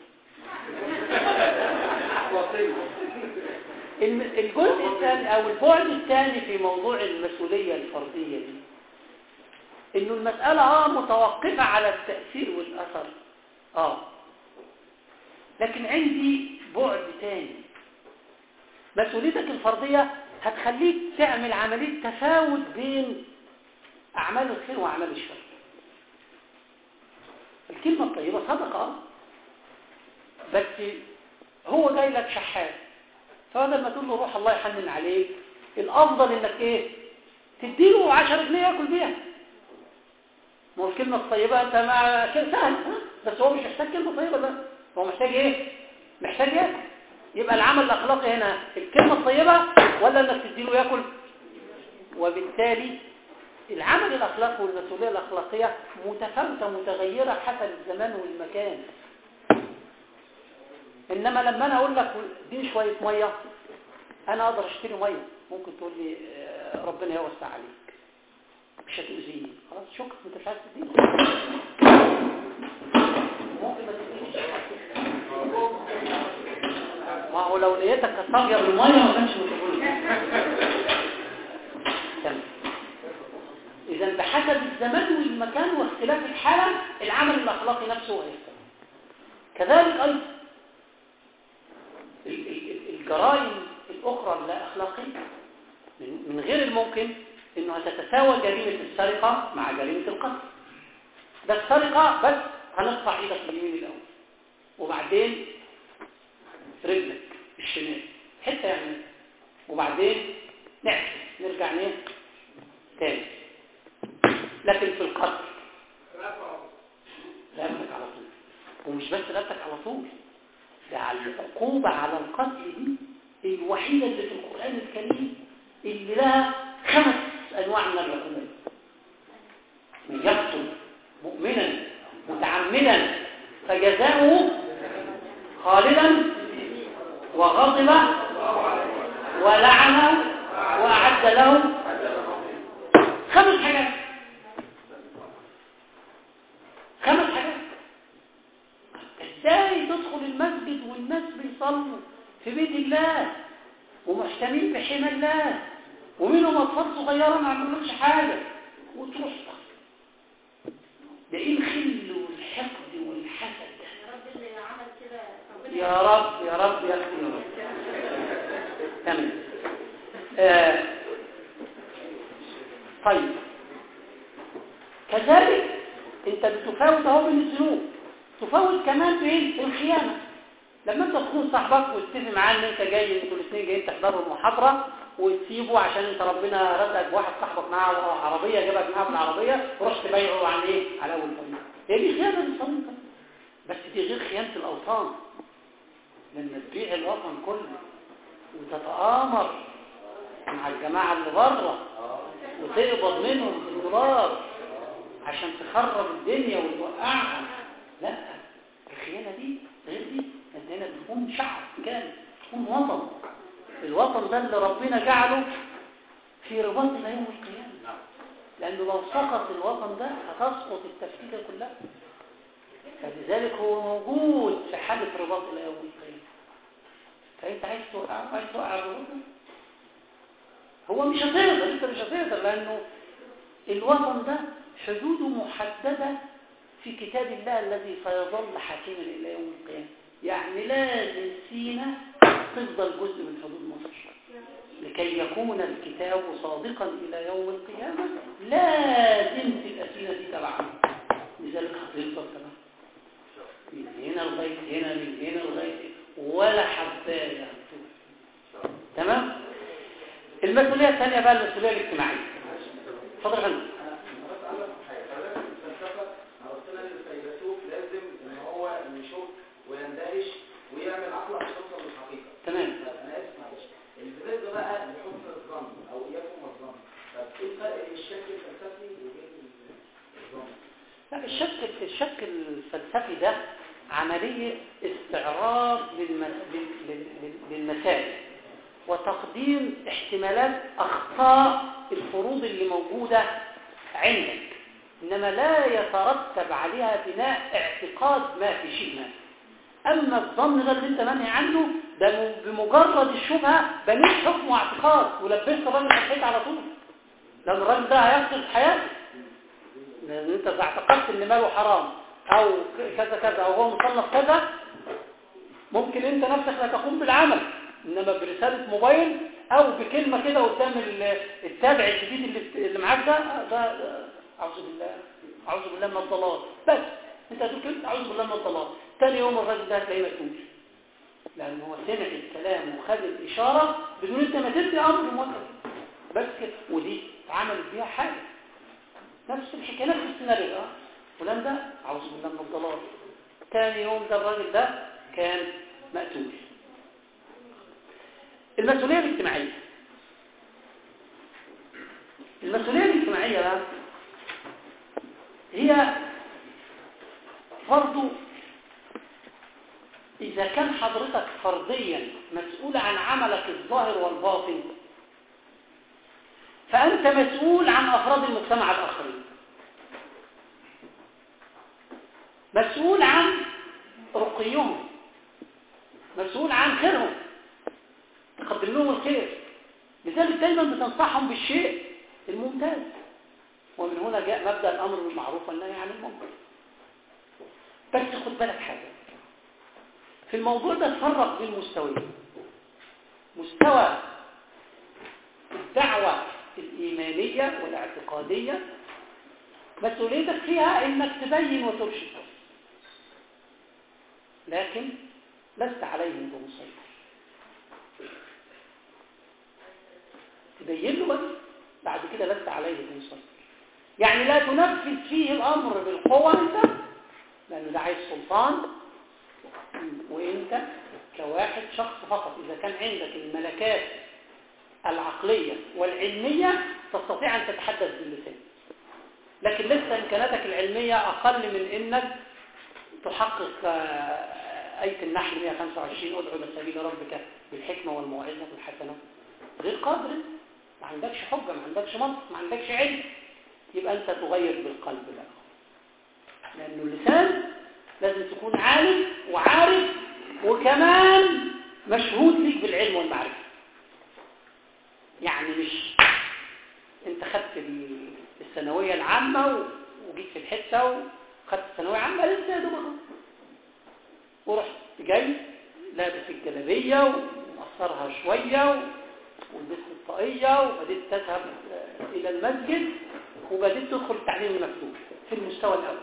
الجزء الثاني أو البعد الثاني في موضوع المسؤولية الفردية دي انه المسألة اه متوقفة على التأثير والأثر اه لكن عندي بعد تاني مسؤوليتك الفردية هتخليك تعمل عملية تفاوت بين أعمال الخير وأعمال الشر الكلمة الطيبة صدقة بس هو جاي لك شحات فبدل ما تقول له روح الله يحنن عليك الأفضل إنك إيه تديله 10 جنيه ياكل بيها ما هو الكلمة الطيبة أنت مع شيء سهل بس هو مش محتاج كلمة طيبة ده هو محتاج إيه؟ محتاج ياكل يبقى العمل الأخلاقي هنا الكلمة الطيبة ولا إنك تديله ياكل وبالتالي العمل الأخلاقي والمسؤولية الأخلاقية متفاوتة متغيرة حسب الزمان والمكان إنما لما أنا أقول لك اديني شوية مية أنا أقدر أشتري مية ممكن تقول لي ربنا يوسع عليك مش هتؤذيني خلاص شكرا انت مش عايز تديني ممكن ما تدينيش ما هو لو نيتك كانت طاغيه بالميه ما كانش متقول اذا بحسب الزمان والمكان واختلاف الحاله العمل الاخلاقي نفسه هيختلف كذلك ايضا الجرائم الاخرى اللا اخلاقيه من غير الممكن انه هتتساوى جريمة السرقة مع جريمة القتل ده السرقة بس هنقطع ايدك اليمين الاول وبعدين رجلك الشمال حتة يعني وبعدين نعكس نرجع نيه تاني لكن في القتل رقبتك على طول ومش بس رقبتك على طول ده على العقوبة على القتل دي الوحيدة اللي في القرآن الكريم اللي لها خمس أنواع من العقوبات من يقتل مؤمنا متعمدا فجزاؤه خالدا وغضب ولعن وأعد له خمس حاجات خمس حاجات ازاي تدخل المسجد والناس بيصلوا في بيت الله ومحتمين بحمى الله ومنهم اطفال صغيره ما عملوش حاجه وتروح ده ايه الخل والحقد والحسد ده يا رب اللي عمل كده ربنا يا رب يا رب يا اختي يا رب تمام آه. طيب كذلك انت بتفاوت اهو بين الذنوب تفاوت كمان بين الخيانه لما انت تكون صاحبك وتتفق معاه ان انت جاي انتوا الاثنين جايين تحضروا المحاضره وتسيبه عشان انت ربنا رزقك بواحد صاحبك معاه عربيه جابك معاه بالعربيه ورحت تبيعه عن ايه؟ على اول طريق هي دي خيانه بالصميم بس دي غير خيانه الاوطان لما تبيع الوطن كله وتتآمر مع الجماعه اللي بره وتقبض منهم الدولار عشان تخرب الدنيا وتوقعها لا الخيانه دي غير دي انت هنا بتكون شعب كامل تكون وطن الوطن ده اللي ربنا جعله في رباط الى يوم القيامه لانه لو سقط الوطن ده هتسقط التفكير كلها فلذلك هو موجود في حاله رباط الى يوم القيامه فانت عايز توقع عايز توقع الوطن هو مش هتقدر انت مش هتقدر لانه الوطن ده حدوده محدده في كتاب الله الذي سيظل حاكما الى يوم القيامه يعني لازم سينا تفضل جزء من حدود مصر لكي يكون الكتاب صادقا إلى يوم القيامة لازم تبقى سينا دي تبعه لذلك هتفضل تبعه من هنا لغاية هنا من هنا لغاية ولا حباية تمام المسؤولية الثانية بقى المسؤولية الاجتماعية اتفضل يا فندم لازم ان هو يشوف ويندهش ويعمل عقل عشان يوصل للحقيقه تمام انا اسف معلش بالنسبه بقى لحسن الظن او اياكم الظن طب ايه الفرق بين الشك الفلسفي وبين الظن؟ لا الشك الشك الفلسفي ده عملية استعراض للم... لل... لل... لل- للمسائل وتقديم احتمالات أخطاء الفروض اللي موجودة عندك إنما لا يترتب عليها بناء اعتقاد ما في شيء ما أما الظن ده اللي أنت منهي عنه ده م- بمجرد الشبهة بنيت حكم واعتقاد ولبست الراجل في الحيط على طول لأن الراجل ده هيفقد حياته لأن أنت إذا اعتقدت إن ماله حرام أو ك- كذا كذا أو هو مصنف كذا ممكن أنت نفسك لا تقوم بالعمل إنما برسالة موبايل أو بكلمة كده قدام ال- التابع الجديد اللي اللي معاك ده ده ده أعوذ بالله أعوذ بالله من الضلال بس أنت هتقول كده أعوذ بالله من الضلال تاني يوم الراجل ده هتلاقيه مقتول لأن هو سمع الكلام وخد الإشارة بدون أنت ما تدي أمر موجه بس كده ودي اتعملت بيها حاجة نفس الحكاية نفس السيناريو ده فلان ده أعوذ بالله من الضلال تاني يوم ده الراجل ده كان مقتول المسؤولية الاجتماعية المسؤولية الاجتماعية بقى هي فرض إذا كان حضرتك فرديا مسؤول عن عملك الظاهر والباطن فأنت مسؤول عن أفراد المجتمع الآخرين مسؤول عن رقيهم مسؤول عن خيرهم تقدم لهم الخير لذلك دايما بتنصحهم بالشيء الممتاز ومن هنا جاء مبدأ الأمر بالمعروف والنهي عن المنكر بس خد بالك حاجة في الموضوع ده تفرق بين مستويين مستوى الدعوة الإيمانية والاعتقادية مسؤوليتك فيها انك تبين وترشد لكن لست عليهم بمسيطر تبين له بس بعد كده لست عليه بمسيطر يعني لا تنفذ فيه الامر بالقوة انت لان ده عايز سلطان وانت كواحد شخص فقط اذا كان عندك الملكات العقلية والعلمية تستطيع ان تتحدث باللسان لكن لسه امكاناتك العلمية اقل من انك تحقق آه، آية النحل 125 ادعو الى سبيل ربك بالحكمة والموعظة الحسنة غير قادر ما عندكش حجة ما عندكش منطق ما عندكش علم يبقى انت تغير بالقلب بقى لانه اللسان لازم تكون عالم وعارف وكمان مشهود ليك بالعلم والمعرفة يعني مش انت خدت ال- الثانوية العامة و- وجيت في الحتة وخدت الثانوية العامة لسه يا دوبك ورحت جاي لابس الجلابية أقصرها شوية ولبست الطاقية وبدأت تذهب آه، إلى المسجد وبدأت تدخل التعليم المفتوح في المستوى الأول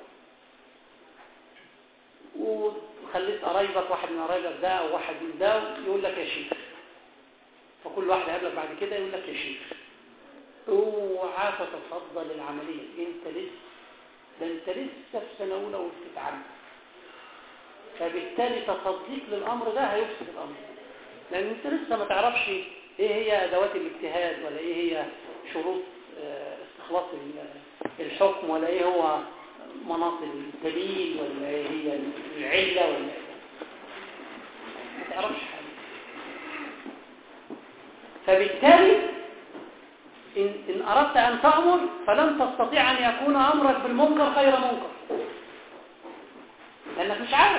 وخليت قرايبك واحد من قرايبك ده أو واحد من ده يقول لك يا شيخ فكل واحد هيقابلك بعد كده يقول لك يا شيخ اوعى تتفضل العملية انت لسه ده انت لسه في سنة أولى وبتتعلم فبالتالي تصديق للأمر ده هيفسد الأمر لأن انت لسه ما تعرفش ايه هي أدوات الاجتهاد ولا ايه هي شروط آه، استخلاص ال- الحكم ولا ايه هو مناط الدليل ولا ايه هي العلة ولا ايه ما تعرفش حاجة فبالتالي إن, إن أردت أن تأمر فلن تستطيع أن يكون أمرك بالمنكر غير منكر لأنك مش عارف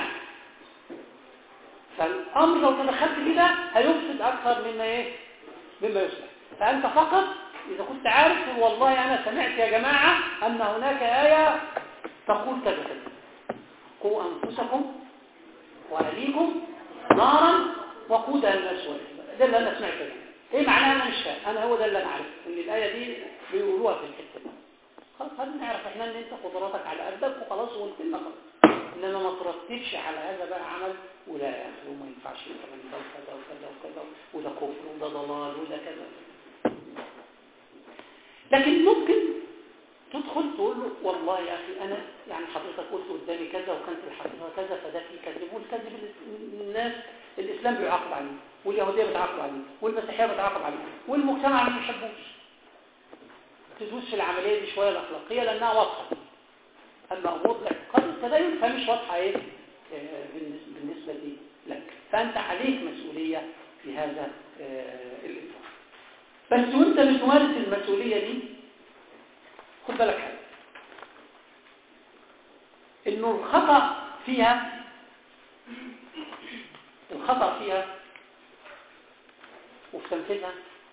فالأمر لو تدخلت فيه ده هيفسد أكثر مما إيه مما يصلح فأنت فقط إذا كنت عارف قل والله أنا سمعت يا جماعة أن هناك آية تقول كذا كذا قوا أنفسكم وأهليكم نارا وقودها الناس والحجارة ده اللي أنا سمعته يعني. ايه معناها انا مش فاهم انا هو ده اللي انا عارفه ان الايه دي بيقولوها في الحته دي خلاص خلينا نعرف احنا ان انت قدراتك على قدك وخلاص وقلت لنا خلاص انما ما ترتبش على هذا بقى عمل ولا يا اخي وما ينفعش الكلام ده وكذا وكذا وكذا وده كفر وده ضلال وده كذا لكن ممكن تدخل تقول له والله يا اخي انا يعني حضرتك قلت قدامي كذا وكانت الحقيقه كذا فده في كذب والكذب اللي الناس الاسلام بيعاقب عليه واليهوديه بتعاقب عليه والمسيحيه بتعاقب عليه والمجتمع ما بيحبوش تدوس في العمليه دي شويه الاخلاقيه لانها واضحه اما امور الاعتقاد التدين فمش واضحه ايه آه، بالنسبه بالنسبة لي لك فانت عليك مسؤوليه في هذا آه، الاطار بس وانت بتمارس المسؤوليه دي خد بالك حاجه انه الخطا فيها الخطا فيها وفي تنفيذها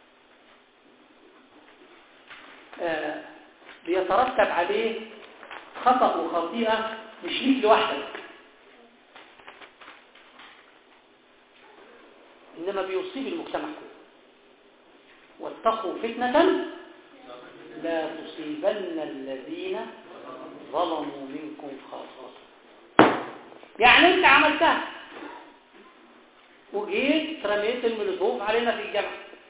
آه، بيترتب عليه خطأ وخطيئة مش ليك لوحدك إنما بيصيب المجتمع كله واتقوا فتنة لا تصيبن الذين ظلموا منكم خاصة يعني انت عملتها وجيت رميت الملوثوف علينا في الجامعة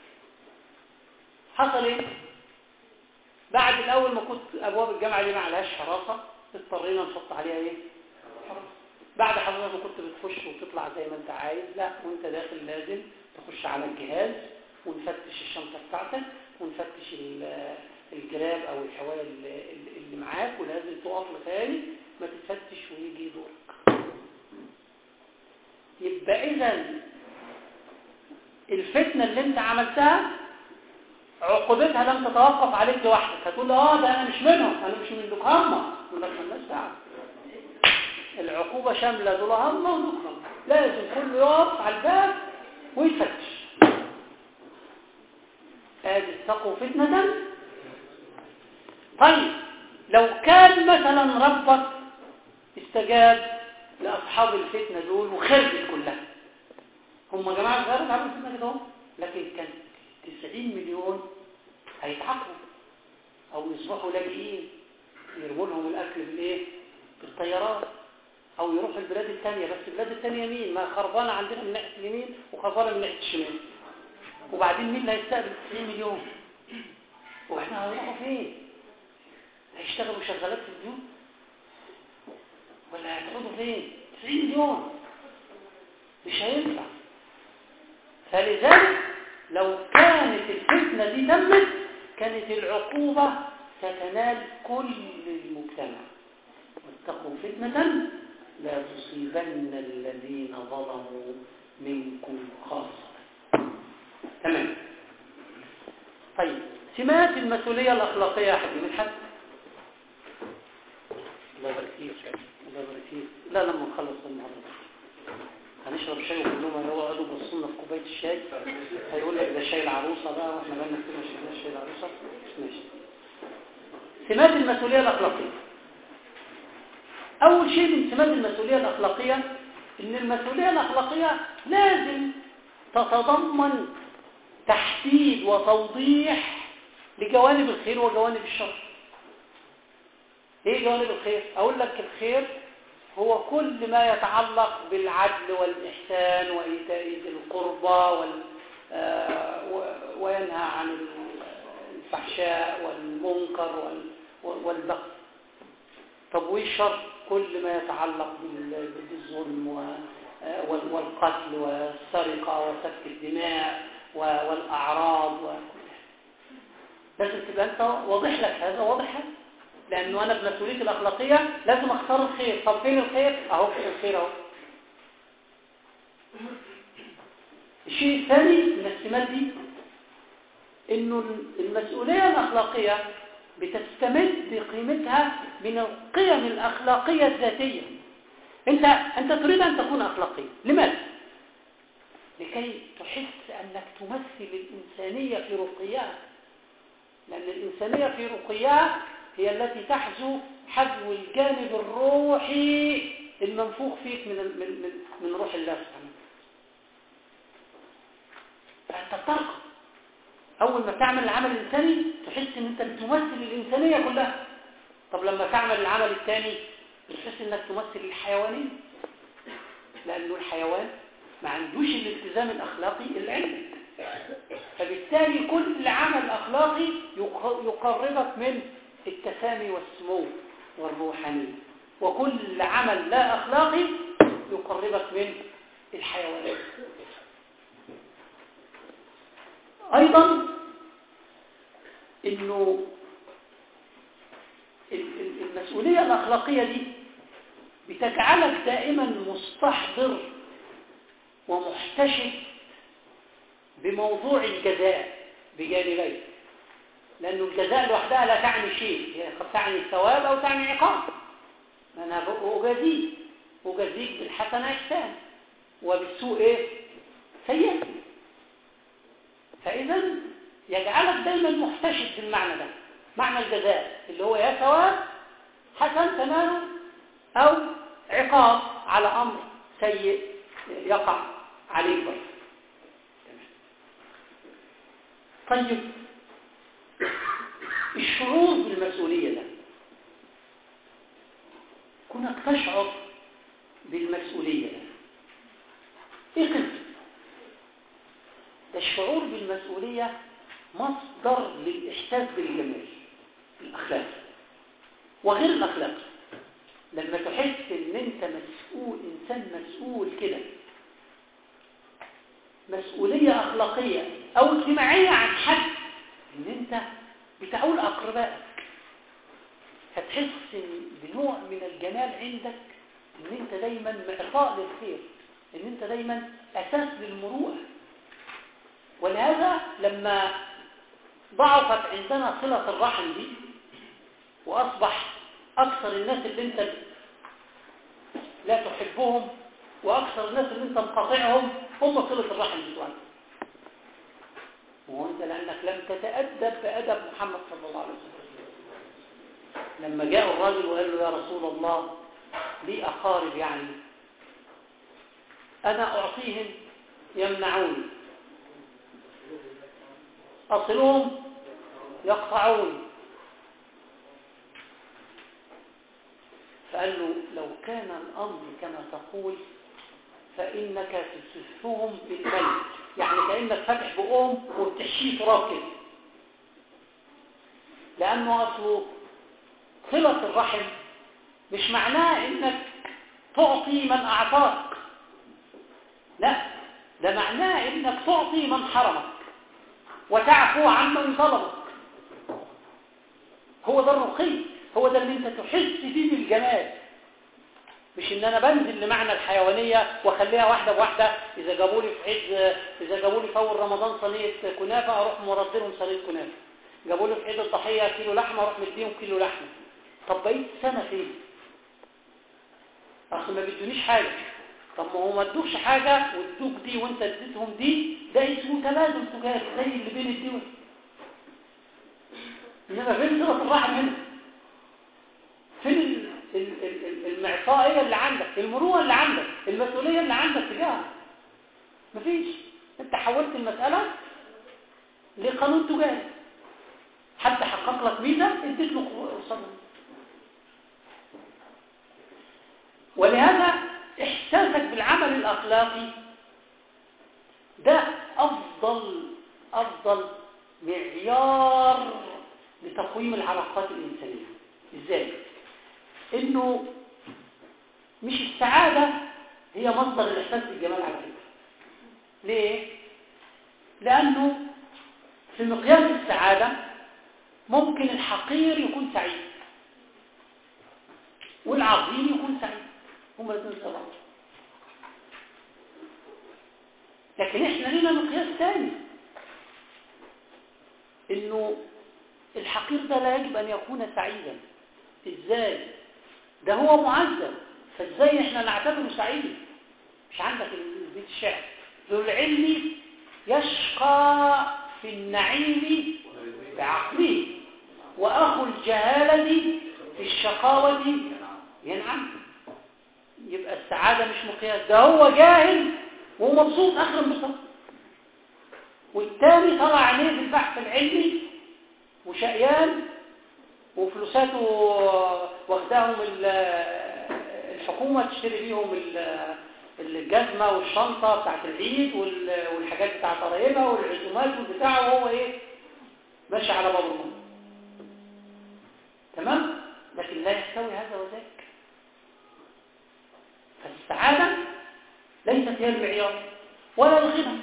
حصل ايه بعد الاول ما كنت ابواب الجامعة دي ما عليهاش حراسة اضطرينا نحط عليها ايه حراسة بعد حضرتك ما كنت بتخش وتطلع زي ما انت عايز لا وانت داخل لازم تخش على الجهاز ونفتش الشنطة بتاعتك ونفتش ال- الجراب او الحواية اللي اللي معاك ولازم تقف لغاية ما تتفتش ويجي دورك يبقى اذا الفتنة اللي انت عملتها عقوبتها لم تتوقف عليك لوحدك هتقول اه ده انا مش منهم انا مش من دكهمة يقول لك مالناش دعوه العقوبة شاملة دولهمة ودكهمة لازم كله يقف على الباب ويفتش ادي اتقوا فتنة طيب لو كان مثلا ربك استجاب لأصحاب الفتنة دول وخرجت كلها هم جماعة صغيرة تعملوا الفتنة كده هم لكن كان 90 مليون هيتعاقبوا أو يصبحوا لاجئين يرموا لهم الأكل بالإيه؟ بالطيارات أو يروحوا البلاد الثانية بس البلاد الثانية مين؟ ما خربانة عندنا من ناحية اليمين وخربانة من ناحية الشمال وبعدين مين اللي هيستقبل 90 مليون؟ واحنا هنروحوا فين؟ هيشتغلوا شغالات في البيوت؟ ولا هيدخلوا فين 90 مليون مش هينفع فلذلك لو كانت الفتنة دي تمت كانت العقوبة تتنال كل المجتمع واتقوا فتنة لا تصيبن الذين ظلموا منكم خاصة تمام طيب سمات المسؤولية الأخلاقية يا حبيبي الحد الله يبارك فيك الله يبارك فيك لا لما نخلص المحاضرة هنشرب شاي وكلهم هيقعدوا يبصوا لنا في كوبايه الشاي هيقول لك ده شاي العروسه بقى واحنا بقالنا كتير ما شربناش شاي العروسه ماشي سمات المسؤوليه الاخلاقيه اول شيء من سمات المسؤوليه الاخلاقيه ان المسؤوليه الاخلاقيه لازم تتضمن تحديد وتوضيح لجوانب الخير وجوانب الشر ايه جوانب الخير اقول لك الخير هو كل ما يتعلق بالعدل والإحسان وإيتاء ذي القربى وال آه، و- وينهى عن الفحشاء والمنكر وال- والبغي طب وايه الشر كل ما يتعلق بال- بالظلم و- آه، وال- والقتل والسرقة وسفك الدماء و- والأعراض وكل هذا لازم تبقى انت واضح لك هذا واضح هذا لانه انا بمسؤوليتي الاخلاقيه لازم اختار الخير طب فين الخير اهو فين الخير اهو الشيء الثاني من السمات دي انه المسؤوليه الاخلاقيه بتستمد قيمتها من القيم الاخلاقيه الذاتيه انت انت تريد ان تكون اخلاقي لماذا لكي تحس انك تمثل الانسانيه في رقيها لان الانسانيه في رقيها هي التي تحذو حذو الجانب الروحي المنفوخ فيك من من من, من روح الله سبحانه فانت بترقى اول ما تعمل العمل الانساني تحس ان انت بتمثل الانسانيه كلها طب لما تعمل العمل الثاني بتحس انك تمثل الحيوانيه لانه الحيوان ما عندوش الالتزام الاخلاقي اللي عندك فبالتالي كل عمل اخلاقي يقربك من التسامي والسمو والروحانية وكل عمل لا أخلاقي يقربك من الحيوانات أيضا إنه المسؤولية الأخلاقية دي بتجعلك دائما مستحضر ومحتشد بموضوع الجزاء بجانبين لأنه الجزاء لوحدها لا تعني شيء هي قد تعني ثواب أو تعني عقاب أنا أجازيك أجازيك بالحسنة إحسان وبالسوء إيه؟ سيئة فإذا يجعلك دايما محتشد بالمعنى ده معنى الجزاء اللي هو يا ثواب حسن تناله أو عقاب على أمر سيء يقع عليك بس طيب الشعور بالمسؤولية ده كونك تشعر بالمسؤولية ده ايه قصة ده الشعور بالمسؤولية مصدر للإحساس بالجمال الأخلاق وغير الأخلاق لما تحس ان انت مسؤول انسان مسؤول كده مسؤولية أخلاقية أو اجتماعية عن حد ان انت بتعول أقربائك هتحس بنوع من الجمال عندك ان انت دايما معطاء للخير ان انت دايما أساس للمروءة ولهذا لما ضعفت عندنا صلة الرحم دي وأصبح أكثر الناس اللي انت لا تحبهم وأكثر الناس اللي انت مقاطعهم هم صلة الرحم بتوعك وانت لأنك لم تتأدب بأدب محمد صلى الله عليه وسلم لما جاء الراجل وقال له يا رسول الله لي أقارب يعني أنا أعطيهم يمنعوني أصلهم يقطعوني فقال له لو كان الأمر كما تقول فإنك تسفهم بالميت يعني كأنك فاتح بقوم وبتحشيه تراب كده لأنه أصله صلة الرحم مش معناه إنك تعطي من أعطاك لا ده معناه إنك تعطي من حرمك وتعفو عمن ظلمك هو ده الرقي هو ده اللي انت تحس فيه بالجمال مش ان انا بنزل لمعنى الحيوانية واخليها واحدة بواحدة اذا جابوا لي في عيد اذا جابوا لي في اول رمضان صينية كنافة اروح مرد لهم صينية كنافة جابوا لي في عيد الضحية كيلو لحمة اروح مديهم كيلو لحمة طب بقيت سنة فين اصل ما بيدونيش حاجة طب ما هو ما ادوكش حاجة وادوك دي وانت اديتهم دي ده اسمه تبادل تجاري زي اللي بين الدول انما فين صلة الرحم هنا فين المعطائية اللي عندك المروءة اللي عندك المسؤولية اللي عندك تجاهها مفيش انت حولت المسألة لقانون تجاري حد حقق لك ميزة اديت له قصادها ولهذا احساسك بالعمل الاخلاقي ده افضل افضل معيار لتقويم العلاقات الانسانيه ازاي انه مش السعاده هي مصدر الاحساس بالجمال على فكره ليه لانه في مقياس السعاده ممكن الحقير يكون سعيد والعظيم يكون سعيد هما الاثنين سوا لكن احنا لنا مقياس ثاني انه الحقير ده لا يجب ان يكون سعيدا ازاي ده هو معذب فازاي احنا نعتبره سعيد مش عندك البيت الشعر ذو العلم يشقى في النعيم بعقله واخو الجهاله في الشقاوه ينعم يبقى السعاده مش مقياس ده هو جاهل ومبسوط اخر انبساط والتاني طلع عليه في البحث العلمي وشقيان وفلوساته واخداهم الحكومة تشتري بيهم الجزمة والشنطة بتاعت العيد والحاجات بتاعت قرايبها والعزومات والبتاع وهو ايه ماشي على باب الموت تمام لكن لا يستوي هذا وذاك فالسعادة ليست هي المعيار ولا الغنى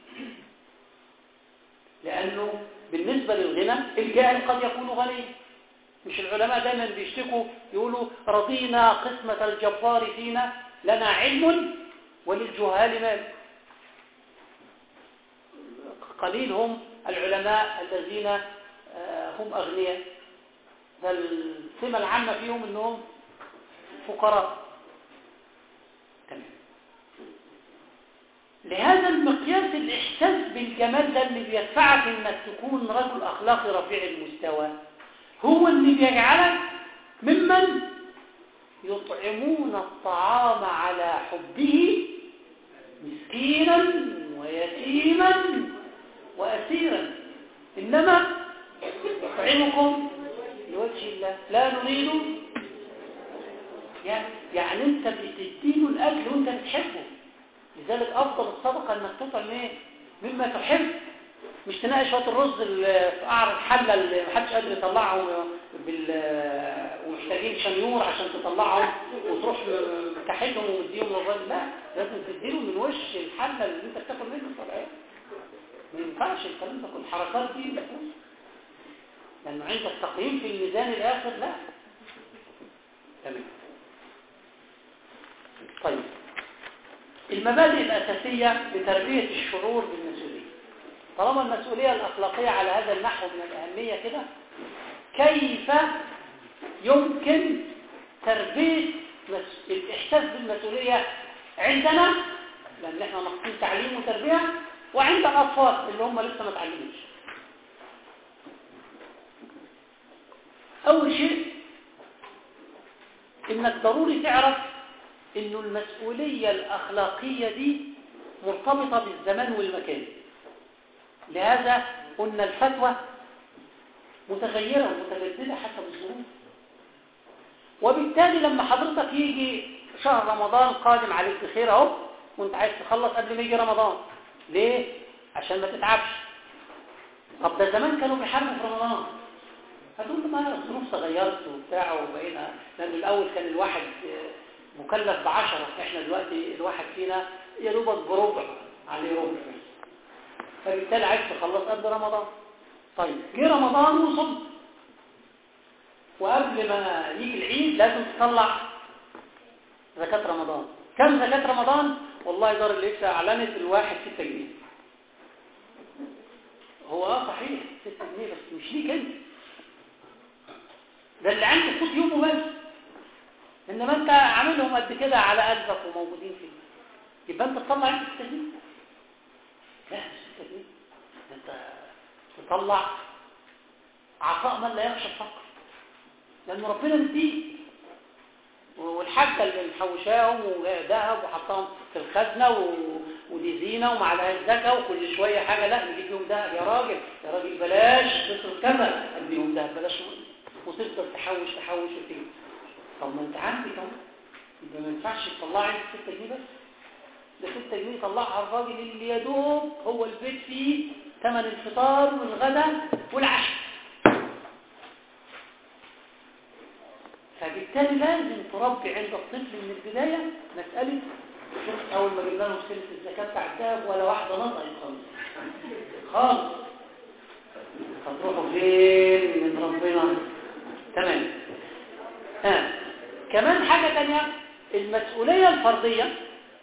لأنه بالنسبة للغنى الجاهل قد يكون غني مش العلماء دايما بيشتكوا يقولوا رضينا قسمة الجبار فينا لنا علم وللجهال مال قليل هم العلماء الذين هم أغنياء السمة العامة فيهم أنهم فقراء تمام لهذا المقياس الإحساس بالجمال ده اللي بيدفعك انك تكون رجل أخلاقي رفيع المستوى هو اللي بيجعلك ممن يطعمون الطعام على حبه مسكينا ويتيما وأسيرا إنما نطعمكم لوجه الله لا نريد يعني, يعني انت بتديله الأكل وانت بتحبه لذلك أفضل الصدقة أنك تطعم ايه مما تحب مش تنقي شوية الرز اللي في قعر الحلة اللي محدش قادر يطلعه بال... ومحتاجين شنيور عشان تطلعهم وتروح تحلهم ومديهم للراجل لا لازم تديله من وش الحلة اللي انت بتاكل منه طبعا ما ينفعش الكلام ده كل الحركات دي ما لأنه عند التقييم في الميزان الآخر لا تمام طيب المبادئ الأساسية لتربية الشعور بالمسؤولية طالما المسؤولية الأخلاقية على هذا النحو من الأهمية كده كيف يمكن تربية الإحساس بالمسؤولية عندنا لأن احنا نقصين تعليم وتربية وعند الأطفال اللي هم لسه ما تعلموش أول شيء إنك ضروري تعرف إنه المسؤولية الأخلاقية دي مرتبطة بالزمان والمكان لهذا قلنا الفتوى متغيرة ومتجددة حسب الظروف وبالتالي لما حضرتك يجي شهر رمضان قادم عليك بخير اهو وانت عايز تخلص قبل ما يجي رمضان ليه؟ عشان ما تتعبش طب ده زمان كانوا بيحاربوا في رمضان هتقول ما الظروف تغيرت وبتاع وبقينا لان الاول كان الواحد مكلف بعشرة احنا دلوقتي الواحد فينا يا دوبك بربع عليه ربع بس فبالتالي عايز تخلص قبل رمضان طيب جه رمضان وصمت وقبل ما يجي العيد لازم تطلع زكاة رمضان كم زكاة رمضان والله دار اللي اعلنت الواحد 6 جنيه هو اه صحيح 6 جنيه بس مش ليك انت ده اللي عنده صوت يومه بس انما انت عاملهم قد كده على قلبك وموجودين فيه يبقى انت تطلع انت 6 جنيه لا مش 6 جنيه انت تطلع عطاء من لا يخشى الفقر لان ربنا مديك والحاجة اللي محوشاهم وذهب وحطاهم في الخزنة و... ودي زينة ومع لها الزكاة وكل شوية حاجة لا نجيب يوم دهب يا راجل يا راجل بلاش تصرف كذا ادي يوم دهب بلاش وتفضل تحوش تحوش وتيجي طب ما انت عندك اهو يبقى ما ينفعش تطلعي انت 6 جنيه بس ده 6 جنيه طلعها الراجل اللي يا دوب هو البيت فيه ثمن الفطار والغداء والعشاء فبالتالي لازم تربي عند الطفل من البداية مسألة شوف أول ما جبنا لهم سنة الزكاة بتاع الذهب ولا واحدة نطقت خالص خالص هتروحوا فين من ربنا تمام ها كمان حاجة تانية المسؤولية الفردية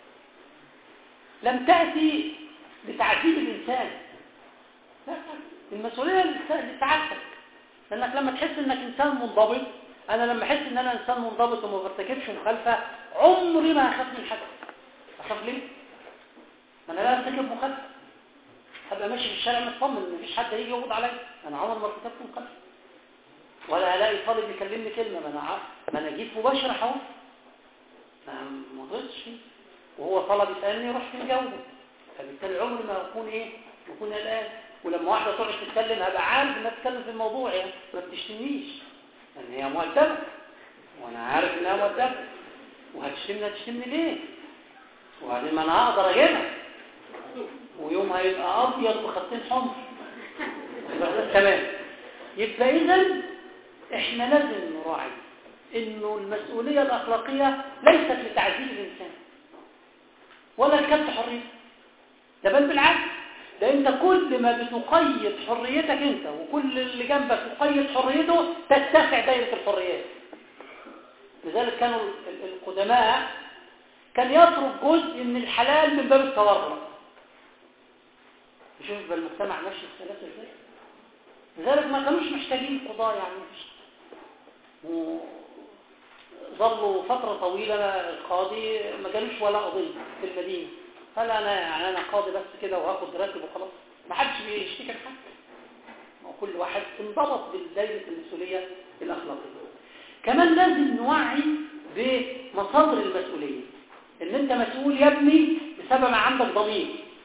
لم تأتي لتعذيب الإنسان لا المسؤولية لسعادتك لأنك لما تحس أنك إنسان منضبط أنا لما أحس أن أنا إنسان منضبط وما برتكبش مخالفة عمري ما أخاف من حد أخاف ليه؟ أنا لا أرتكب مخالفة هبقى ماشي في الشارع مطمن مفيش حد هيجي يقبض عليا أنا عمري ما ارتكبت مخالفة ولا هلاقي طالب يكلمني كلمة ما أنا عارف ما أنا جيت مباشرة حاول ما غلطش فيه وهو طلب يسألني رحت مجاوبه فبالتالي عمري ما أكون إيه؟ أكون الآن ولما واحدة تقعد تتكلم هبقى عارف انها تتكلم في الموضوع يعني ما بتشتمنيش لان هي مؤدبة وانا عارف انها مؤدبة وهتشتمني هتشتمني ليه وبعدين ما انا هقدر اجيبها ويوم هيبقى ابيض بخطين حمر تمام يبقى اذا احنا لازم نراعي انه المسؤولية الاخلاقية ليست لتعذيب الانسان ولا لكبت حريته ده بل بالعكس ده انت كل ما بتقيد حريتك انت وكل اللي جنبك تقيد حريته تتسع دائرة الحريات لذلك كانوا القدماء كان يترك جزء من الحلال من باب التورع شوف بقى المجتمع ماشي الثلاثة ازاي لذلك ما كانوش محتاجين قضاء يعني ظلوا فترة طويلة القاضي ما جالوش ولا قضية في المدينة قال انا يعني انا قاضي بس كده وهاخد راتب وخلاص ما حدش بيشتكي لحد وكل واحد انضبط بداية المسؤولية الأخلاقية كمان لازم نوعي بمصادر المسؤولية ان انت مسؤول يا ابني بسبب ما عندك ضمير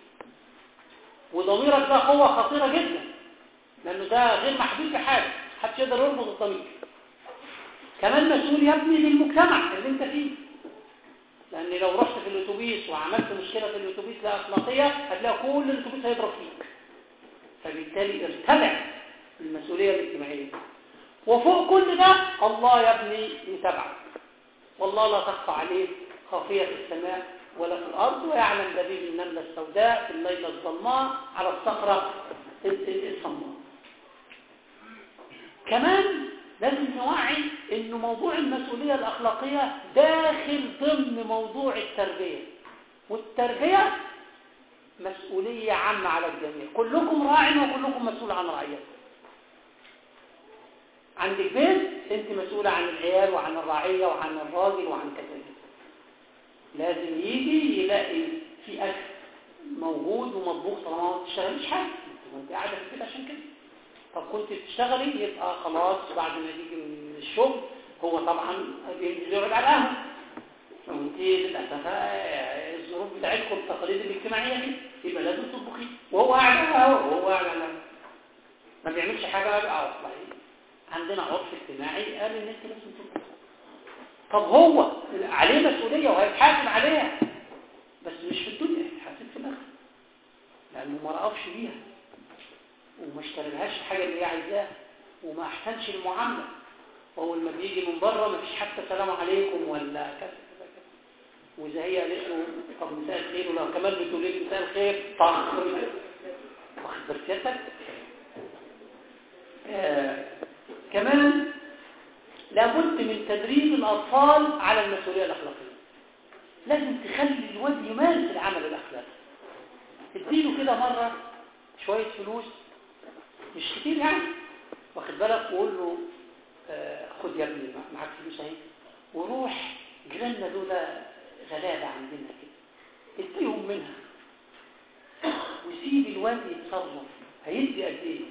وضميرك ده قوة خطيرة جدا لانه ده غير محدود بحاجة محدش يقدر يربط الضمير كمان مسؤول يا ابني للمجتمع اللي انت فيه لان لو رحت في الاتوبيس وعملت مشكلة في الاتوبيس لا اخلاقية هتلاقي كل الاتوبيس هيضرب فيك فبالتالي ارتدع المسؤولية الاجتماعية وفوق كل ده الله يا ابني يتابعك والله لا تخفى عليه خافية في السماء ولا في الأرض ويعلم دبيب النملة السوداء في الليلة الظلماء على الصخرة الصماء كمان لازم نوعي ان موضوع المسؤولية الأخلاقية داخل ضمن موضوع التربية والتربية مسؤولية عامة على الجميع كلكم راع وكلكم مسؤول عن رعيته عندك بيت انت مسؤولة عن العيال وعن الرعية وعن الراجل وعن كذا لازم يجي يلاقي في أكل موجود ومطبوخ طالما ما بتشتغليش حاجة وانت قاعدة في البيت عشان كده طب كنت بتشتغلي يبقى خلاص بعد ما تيجي من الشغل هو طبعا بينزل يقعد على القهوة وانت للأسف الظروف بتاعتكم التقاليد الاجتماعية دي يبقى لازم تطبخي وهو قاعد على القهوة وهو قاعد على ما بيعملش حاجة بقى اصلا عندنا عرف اجتماعي قال ان انت لازم تطبخ طب هو عليه مسؤولية وهيتحاسب عليها بس مش في الدنيا هيتحاسب في الاخره لانه ما رأفش بيها وما اشتريلهاش الحاجة اللي هي عايزاها وما احسنش المعاملة واول ما بيجي من بره ما فيش حتى سلام عليكم ولا كذا كذا كذا واذا هي قالت له طب مساء الخير ولو كمان بتقول لي مساء الخير طخ واخد برسيتك آه كمان لابد من تدريب الأطفال على المسؤولية الأخلاقية لازم تخلي الواد يمارس العمل الأخلاقي اديله كده مرة شوية فلوس مش كتير يعني واخد بالك وقول له آه خد يا ابني معاك فلوس اهي وروح جيراننا دول غلابة عندنا كده اديهم منها وسيب الواد يتصرف هيدي قد ايه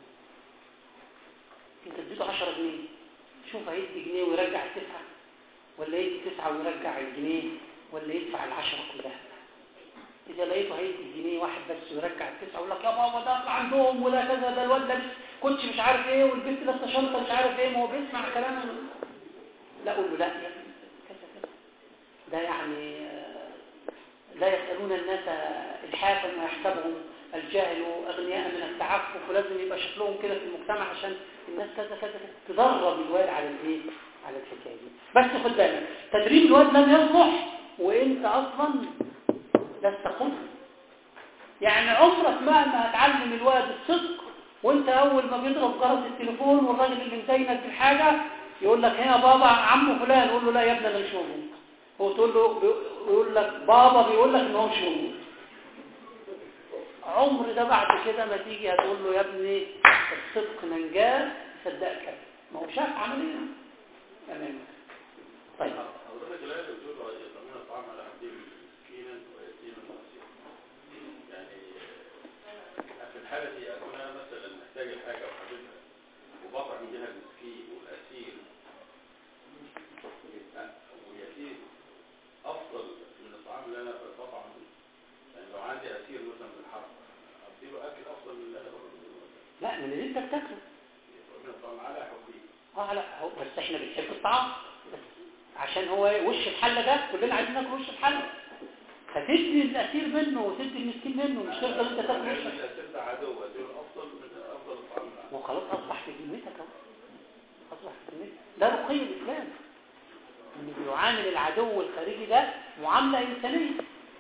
انت اديته 10 جنيه شوف هيدي جنيه ويرجع التسعة ولا يدي تسعة ويرجع الجنيه ولا يدفع العشرة كلها إذا لقيته هيدي جنيه واحد بس ويرجع التسعة يقول لك يا بابا ده أصل عندهم ولا كذا ده الواد لابس كوتش مش عارف ايه والبنت لابسه شنطة مش عارف ايه ما هو بيسمع كلام لا أقول له لا يا ابني كذا كذا ده يعني آه، لا يسألون الناس الحافا ويحسبهم الجاهل أغنياء من التعفف ولازم يبقى شكلهم كده في المجتمع عشان الناس كذا كذا كذا. تدرب الواد على الايه على الحكايه دي بس خد بالك تدريب الواد لم يصلح وانت اصلا لست قدر يعني عمرك ما ما هتعلم الواد الصدق وانت اول ما بيضرب جرس التليفون والراجل اللي مزينك بالحاجه يقول لك هنا بابا عمه فلان يقول له لا يا ابني انا مش موجود هو تقول له يقول لك بابا بيقول لك ان هو مش موجود عمر ده بعد كده ما تيجي هتقول له يا ابني الصدق نجاه صدقك ما هو شاف عمليه تمام طيب حضرتك لا بتقول يطعمون الطعام على حدين مسكينا ويتيما واسيرا يعني في الحالة دي أكون أنا مثلا محتاج الحاجة وحاببها وبطعم بها المسكين والأسير يبقى واليتيم أفضل من الطعام اللي أنا بطعم به يعني لو عندي أسير مثلا في الحرب أديله أكل أفضل من اللي أنا باكله لا من اللي انت بتاكله يطعمون الطعام على حبي اه لا هو بس احنا بنحب الطعام بس عشان هو إيه؟ وش الحله ده كلنا عايزين ناكل وش الحله فتدي الاسير منه وتدي المسكين منه مش تفضل انت تاكل يعني وش الأسير ده عدو أديله أفضل من أفضل الطعام اللي ما هو خلاص اصبح في ذمتك اهو اصبح في ذمتك ده رقي الاسلام ان بيعامل العدو الخارجي ده معامله انسانيه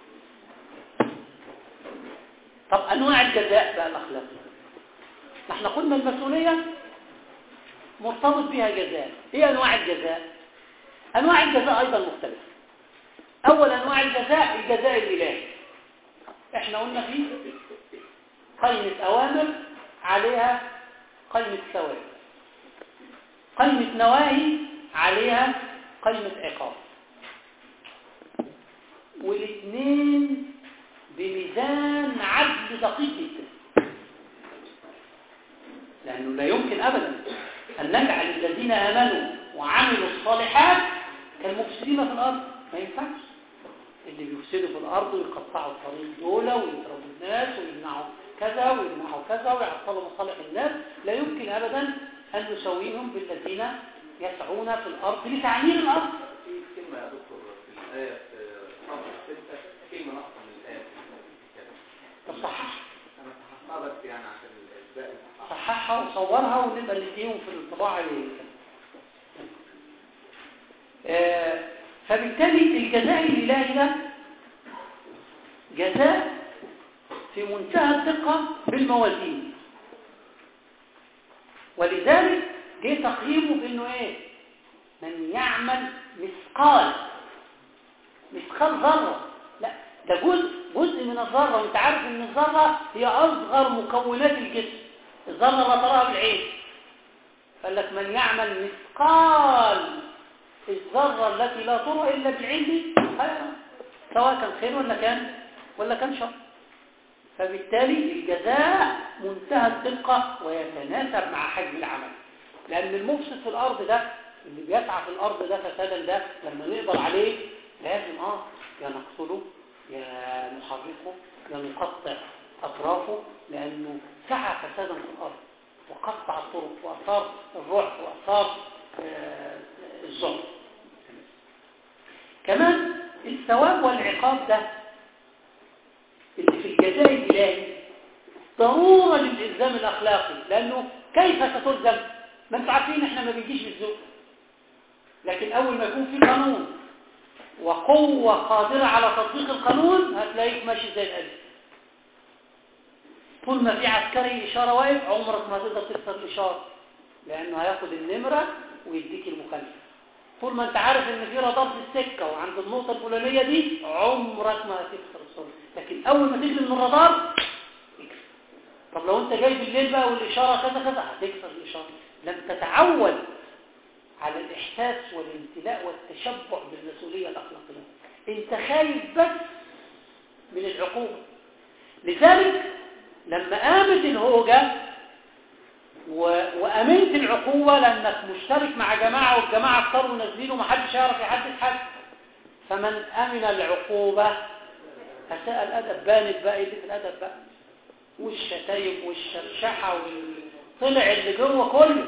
طب انواع الجزاء بقى الاخلاقي ما احنا قلنا المسؤوليه مرتبط بها جزاء ايه انواع الجزاء انواع الجزاء ايضا مختلفه اول انواع الجزاء الجزاء الالهي احنا قلنا فيه قائمه اوامر عليها قائمه ثواب قائمه نواهي عليها قائمه عقاب والاثنين بميزان عدل دقيق جدا لأنه لا يمكن أبدا أن نجعل الذين آمنوا وعملوا الصالحات كالمفسدين في الأرض ما ينفعش اللي بيفسدوا في الأرض ويقطعوا الطريق دول ويضربوا الناس ويمنعوا كذا ويمنعوا كذا ويعطلوا مصالح الناس لا يمكن أبدا أن نسويهم بالذين يسعون في الأرض لتعمير الأرض في كلمة يا دكتور في الآية في صفحة ستة كلمة ناقصة من الآية طب صحح أنا صححتها بس يعني عشان الباقي صححها صححها وصورها ونبقى نديهم في الطباعة ال- آه، فبالتالي الجزاء الإلهي ده جزاء في منتهى الدقة بالموازين ولذلك جه تقييمه بانه ايه من يعمل مثقال مثقال ذره لا ده جزء جزء من الذره وانت عارف ان الذره هي اصغر مكونات الجسم الذره لا تراها بالعين قال لك من يعمل مثقال الذره التي لا ترى الا بالعين دي خيرا سواء كان خير ولا كان ولا كان شر فبالتالي الجزاء منتهى الدقة ويتناسب مع حجم العمل لأن المفسد في الأرض ده اللي بيسعى في الأرض ده فسادا ده لما نقدر عليه لازم اه يا نقتله يا نحرقه يا نقطع أطرافه لأنه سعى فسادا في الأرض وقطع الطرق وأثار الرعب وأثار آه، الظلم كمان الثواب والعقاب ده اللي في الجزاء الإلهي ضرورة للإلزام الأخلاقي لأنه كيف ستلزم؟ ما انتوا عارفين احنا ما بنجيش بالذوق لكن أول ما يكون في قانون وقوة قادرة على تطبيق القانون هتلاقيك ماشي زي الألف طول ما في عسكري إشارة واقف عمرك ما تقدر تكسر الإشارة لأنه هياخد النمرة ويديك المخالفة طول ما انت عارف ان في رادار في السكه وعند النقطه الفلانيه دي عمرك ما هتكسر السرعه لكن اول ما تجري من الرادار اكسر طب لو انت جاي بالليل بقى والاشاره كذا كذا هتكسر الاشاره لم تتعود على الاحساس والامتلاء والتشبع بالمسؤوليه الاخلاقيه انت خايف بس من العقوبه لذلك لما قامت الهوجه و- وامنت العقوبه لانك مشترك مع جماعه والجماعه اختاروا نازلين ومحدش يعرف يحدد حد فمن امن العقوبه اساء الادب بانت بقى ايه في الادب بقى والشتايم والشرشحه والطلع اللي جوه كله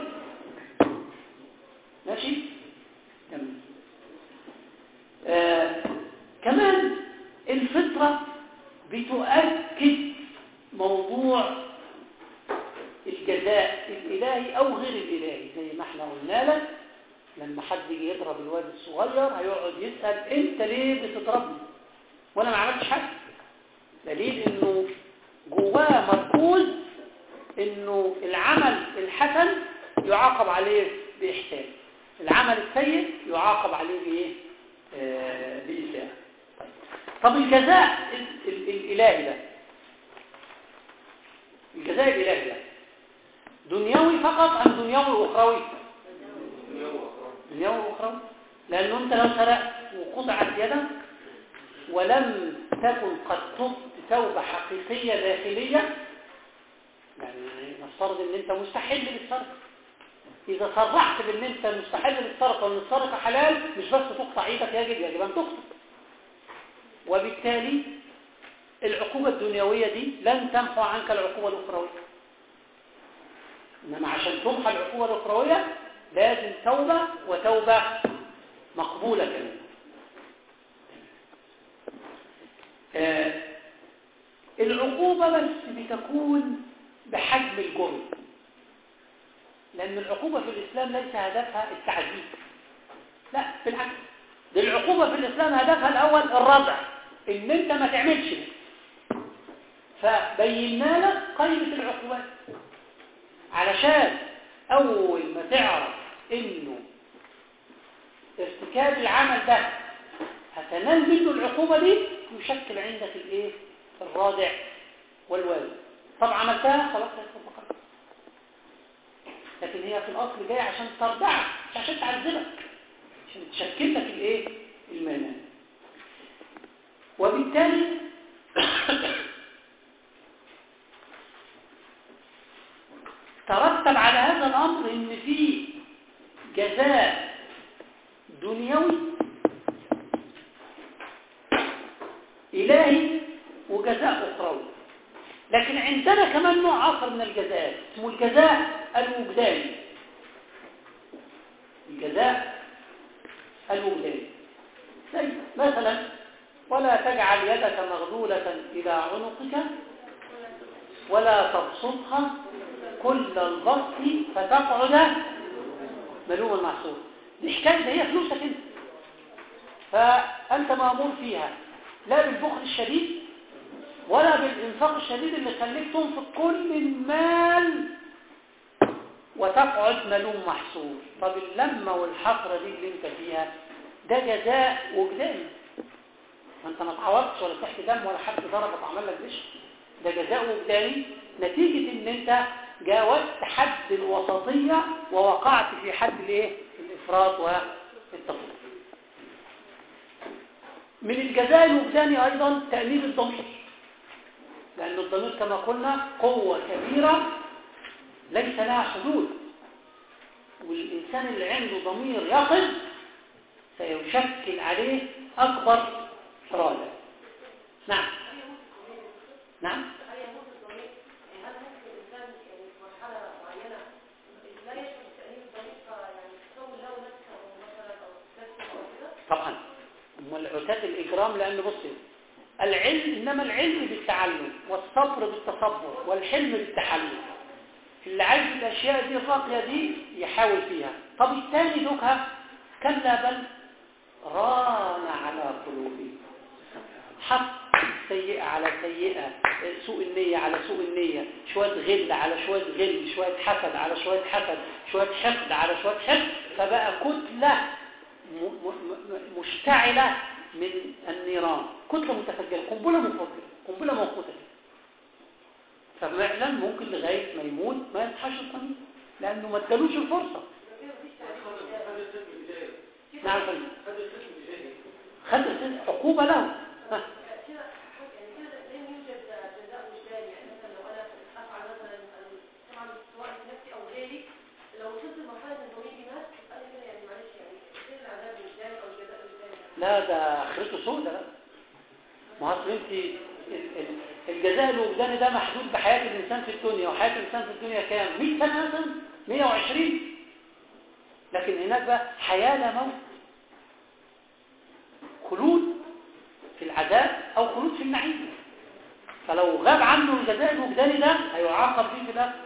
ماشي تمام آه كمان الفطره بتؤكد موضوع الجزاء الإلهي أو غير الإلهي زي ما احنا قلنا لك لما حد يجي يضرب الواد الصغير هيقعد يسأل انت ليه بتضربني وانا ما عملتش حاجة دليل انه جواه مركوز انه العمل الحسن يعاقب عليه بإحسان العمل السيء يعاقب عليه بإيه؟ آه بإساءة طيب. طب الجزاء ال- ال- الإلهي ده الجزاء الإلهي ده دنيوي فقط أم دنيوي أخروي دنيوي أخروي لأنه أنت لو سرقت وقطعت يدك ولم تكن قد تبت توبة حقيقية داخلية يعني نفترض ان انت مستحل للسرقة اذا صرحت بان انت مستحل للسرقة وان السرقة حلال مش بس تقطع ايدك يجب يجب ان تقطع وبالتالي العقوبة الدنيوية دي لن تمحو عنك العقوبة الأخروية إنما عشان تمحى العقوبة الأخروية لازم توبة وتوبة مقبولة كمان آه العقوبة بس بتكون بحجم الجرم لأن العقوبة في الإسلام ليس هدفها التعذيب لا بالعكس دي العقوبة في الإسلام هدفها الأول الردع إن أنت ما تعملش ده فبينا لك قيمة العقوبات علشان أول ما تعرف إنه ارتكاب العمل ده هتنال منه العقوبة دي يشكل عندك الايه الرادع والوازن طب عملتها خلاص هيطبقها لكن هي في الأصل جاية عشان ترضعك مش عشان تعذبك عشان تشكل لك الايه المانع وبالتالي ترتب على هذا الأمر ان في جزاء دنيوي إلهي وجزاء أخروي لكن عندنا كمان نوع آخر من الجزاء اسمه الجزاء الوجداني الجزاء الوجداني زي مثلا ولا تجعل يدك مغلولة إلى عنقك ولا تبسطها كل البسط فتقعد ملوما محصور دي حكاية هي فلوسك انت فأنت مأمور فيها لا بالبخل الشديد ولا بالإنفاق الشديد اللي يخليك تنفق كل المال وتقعد ملوم محصور طب اللمة والحقرة دي اللي انت فيها ده جزاء وجداني ما انت ما تعورتش ولا تحت دم ولا حد ضربك وعمل لك دش ده جزاء وجداني نتيجة ان انت جاوزت حد الوسطية ووقعت في حد الايه الافراط والتفريط من الجزاء الوجداني ايضا تأمين الضمير لان الضمير كما قلنا قوة كبيرة ليس لها حدود والانسان اللي عنده ضمير يقظ سيشكل عليه اكبر إرادة نعم نعم طبعا امال عتاد الاجرام لان بصي العلم انما العلم بالتعلم والصبر بالتصبر والحلم بالتحلم اللي عايز الاشياء دي الراقيه دي يحاول فيها طب الثاني دوكها كلا بل ران على قلوبهم حط سيئة على سيئة سوء النية على سوء النية شوية غل على شوية غل شوية حسد على شوية حسد شوية حقد على شوية حقد فبقى كتلة مشتعلة من النيران كتلة متفجرة قنبلة منفجرة قنبلة موقوتة ففعلا ممكن لغاية ما يموت ما يصحاش القانون لأنه ما ادالوش الفرصة نعم فريد خد عقوبة له ها. لا ده اخرته سودة لا ما هو اصل انت ال- ال- الجزاء الوجداني ده محدود بحياة الإنسان في الدنيا وحياة الإنسان في الدنيا كام 100 سنة مثلا 120 لكن هناك بقى حياة لا موت خلود في العذاب أو خلود في النعيم فلو غاب عنه الجزاء الوجداني ده هيعاقب فيه في الآخر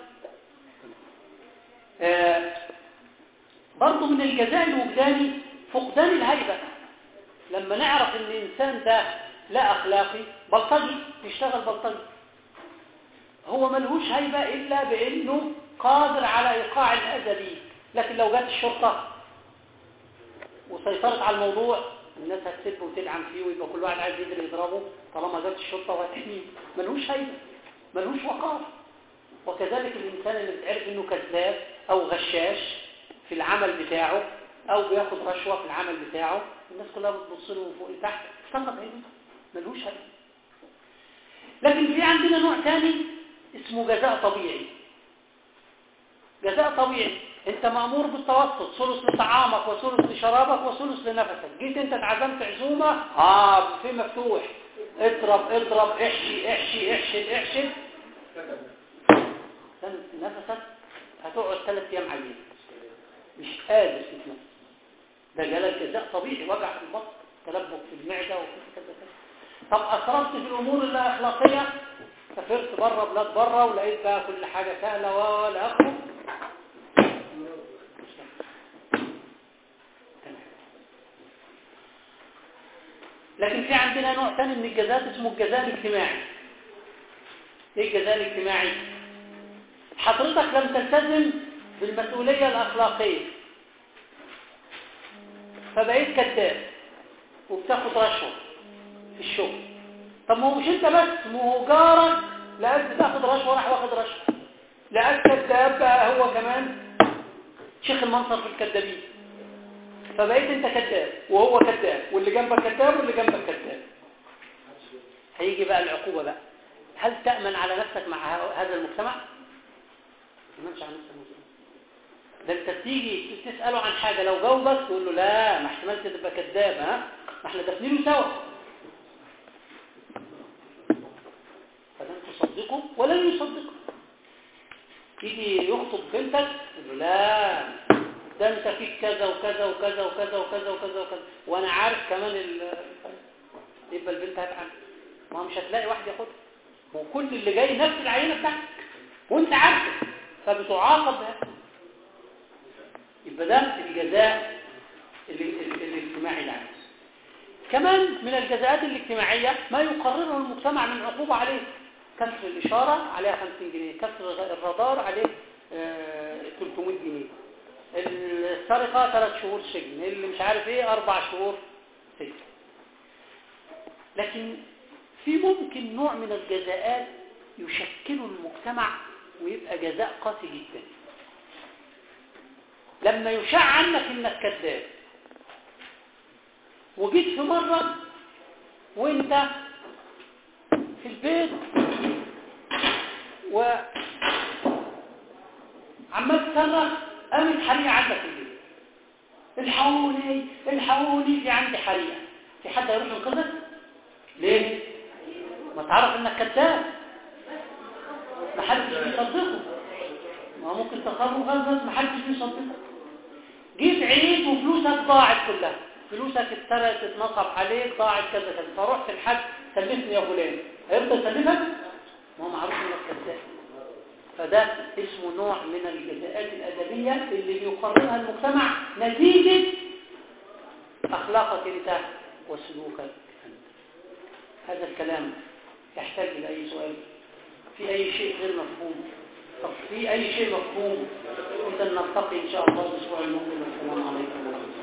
آه برضه من الجزاء الوجداني فقدان الهيبة لما نعرف ان الانسان ده لا اخلاقي بلطجي بيشتغل بلطجي هو ملهوش هيبة الا بانه قادر على ايقاع الاذى بيه لكن لو جت الشرطة وسيطرت على الموضوع الناس هتسب وتدعم فيه ويبقى كل واحد عايز يقدر يضربه طالما جت الشرطة وهتحميه ملهوش هيبة ملهوش وقار وكذلك الإنسان اللي بتعرف إنه كذاب أو غشاش في العمل بتاعه أو بياخد رشوة في العمل بتاعه الناس كلها بتبص له من فوق لتحت فقط عينه ملوش هدف لكن في عندنا نوع تاني اسمه جزاء طبيعي جزاء طبيعي انت مأمور بالتوسط ثلث لطعامك وثلث لشرابك وثلث لنفسك جيت انت اتعزمت عزومة اه في مفتوح اضرب اضرب احشي احشي احشي احشي سنة نفسك هتقعد ثلاث ايام عيان مش قادر تتنفس ده جالك جزاء طبيعي وجع في البطن تلبك في المعدة وفي كذا كذا طب أسرفت في الأمور اللا أخلاقية سافرت بره بلاد بره ولقيت بقى كل حاجة سهلة ولا آخره لكن في عندنا نوع ثاني من الجزاء اسمه الجزاء الاجتماعي ايه الجزاء الاجتماعي حضرتك لم تلتزم بالمسؤولية الأخلاقية فبقيت كذاب وبتاخد رشوة في الشغل طب ما هو مش انت بس ما هو جارك لقاك بتاخد رشوة راح واخد رشوة لقاك كذاب بقى هو كمان شيخ المنصر في الكذابين فبقيت انت كذاب وهو كذاب واللي جنبك كذاب واللي جنبك كذاب هيجي بقى العقوبة بقى هل تأمن على نفسك مع هذا المجتمع؟ ما تأمنش على نفسك المجتمع ده انت تيجي تسأله عن حاجة لو جاوبك تقول له لا ما احتمال تبقى كذاب ها ما احنا دافنينه سوا فلن تصدقه ولن يصدقه يجي يخطب بنتك يقول له لا ده انت فيك كذا وكذا وكذا وكذا وكذا وكذا وكذا وانا عارف كمان ال يبقى البنت هتعمل ما مش هتلاقي واحد ياخدها وكل اللي جاي نفس العينه بتاعتك وانت عارفه فبتعاقب بهذا يبقى ده الجزاء ال- ال- الاجتماعي العام كمان من الجزاءات الاجتماعية ما يقرره المجتمع من عقوبة عليه كسر الإشارة عليها 50 جنيه كسر الرادار عليه آه، 300 جنيه السرقة 3 شهور سجن اللي مش عارف ايه 4 شهور سجن لكن في ممكن نوع من الجزاءات يشكل المجتمع ويبقى جزاء قاسي جدا لما يشاع عنك انك كذاب وجيت في مرة وانت في البيت و عمال تصرخ قامت حريقة عندك في البيت الحقوني الحقوني في عندي حريقة في حد هيروح ينقذك ليه؟ ما تعرف انك كذاب ما حدش بيصدقه ما هو ممكن تخرج غلط ما حدش بيصدقك جيت عيد وفلوسك ضاعت كلها فلوسك اتسرقت اتنصب عليك ضاعت كذا كذا فرحت الحد سلفني يا فلان هيفضل يسلفك ما هو معروف انك كذاب فده اسمه نوع من الجزاءات الأدبية اللي بيقررها المجتمع نتيجة أخلاقك أنت وسلوكك أنت هذا الكلام يحتاج إلى أي سؤال في أي شيء غير مفهوم طب في أي شيء مفهوم إذا نلتقي إن شاء الله الأسبوع المقبل والسلام عليكم ورحمة الله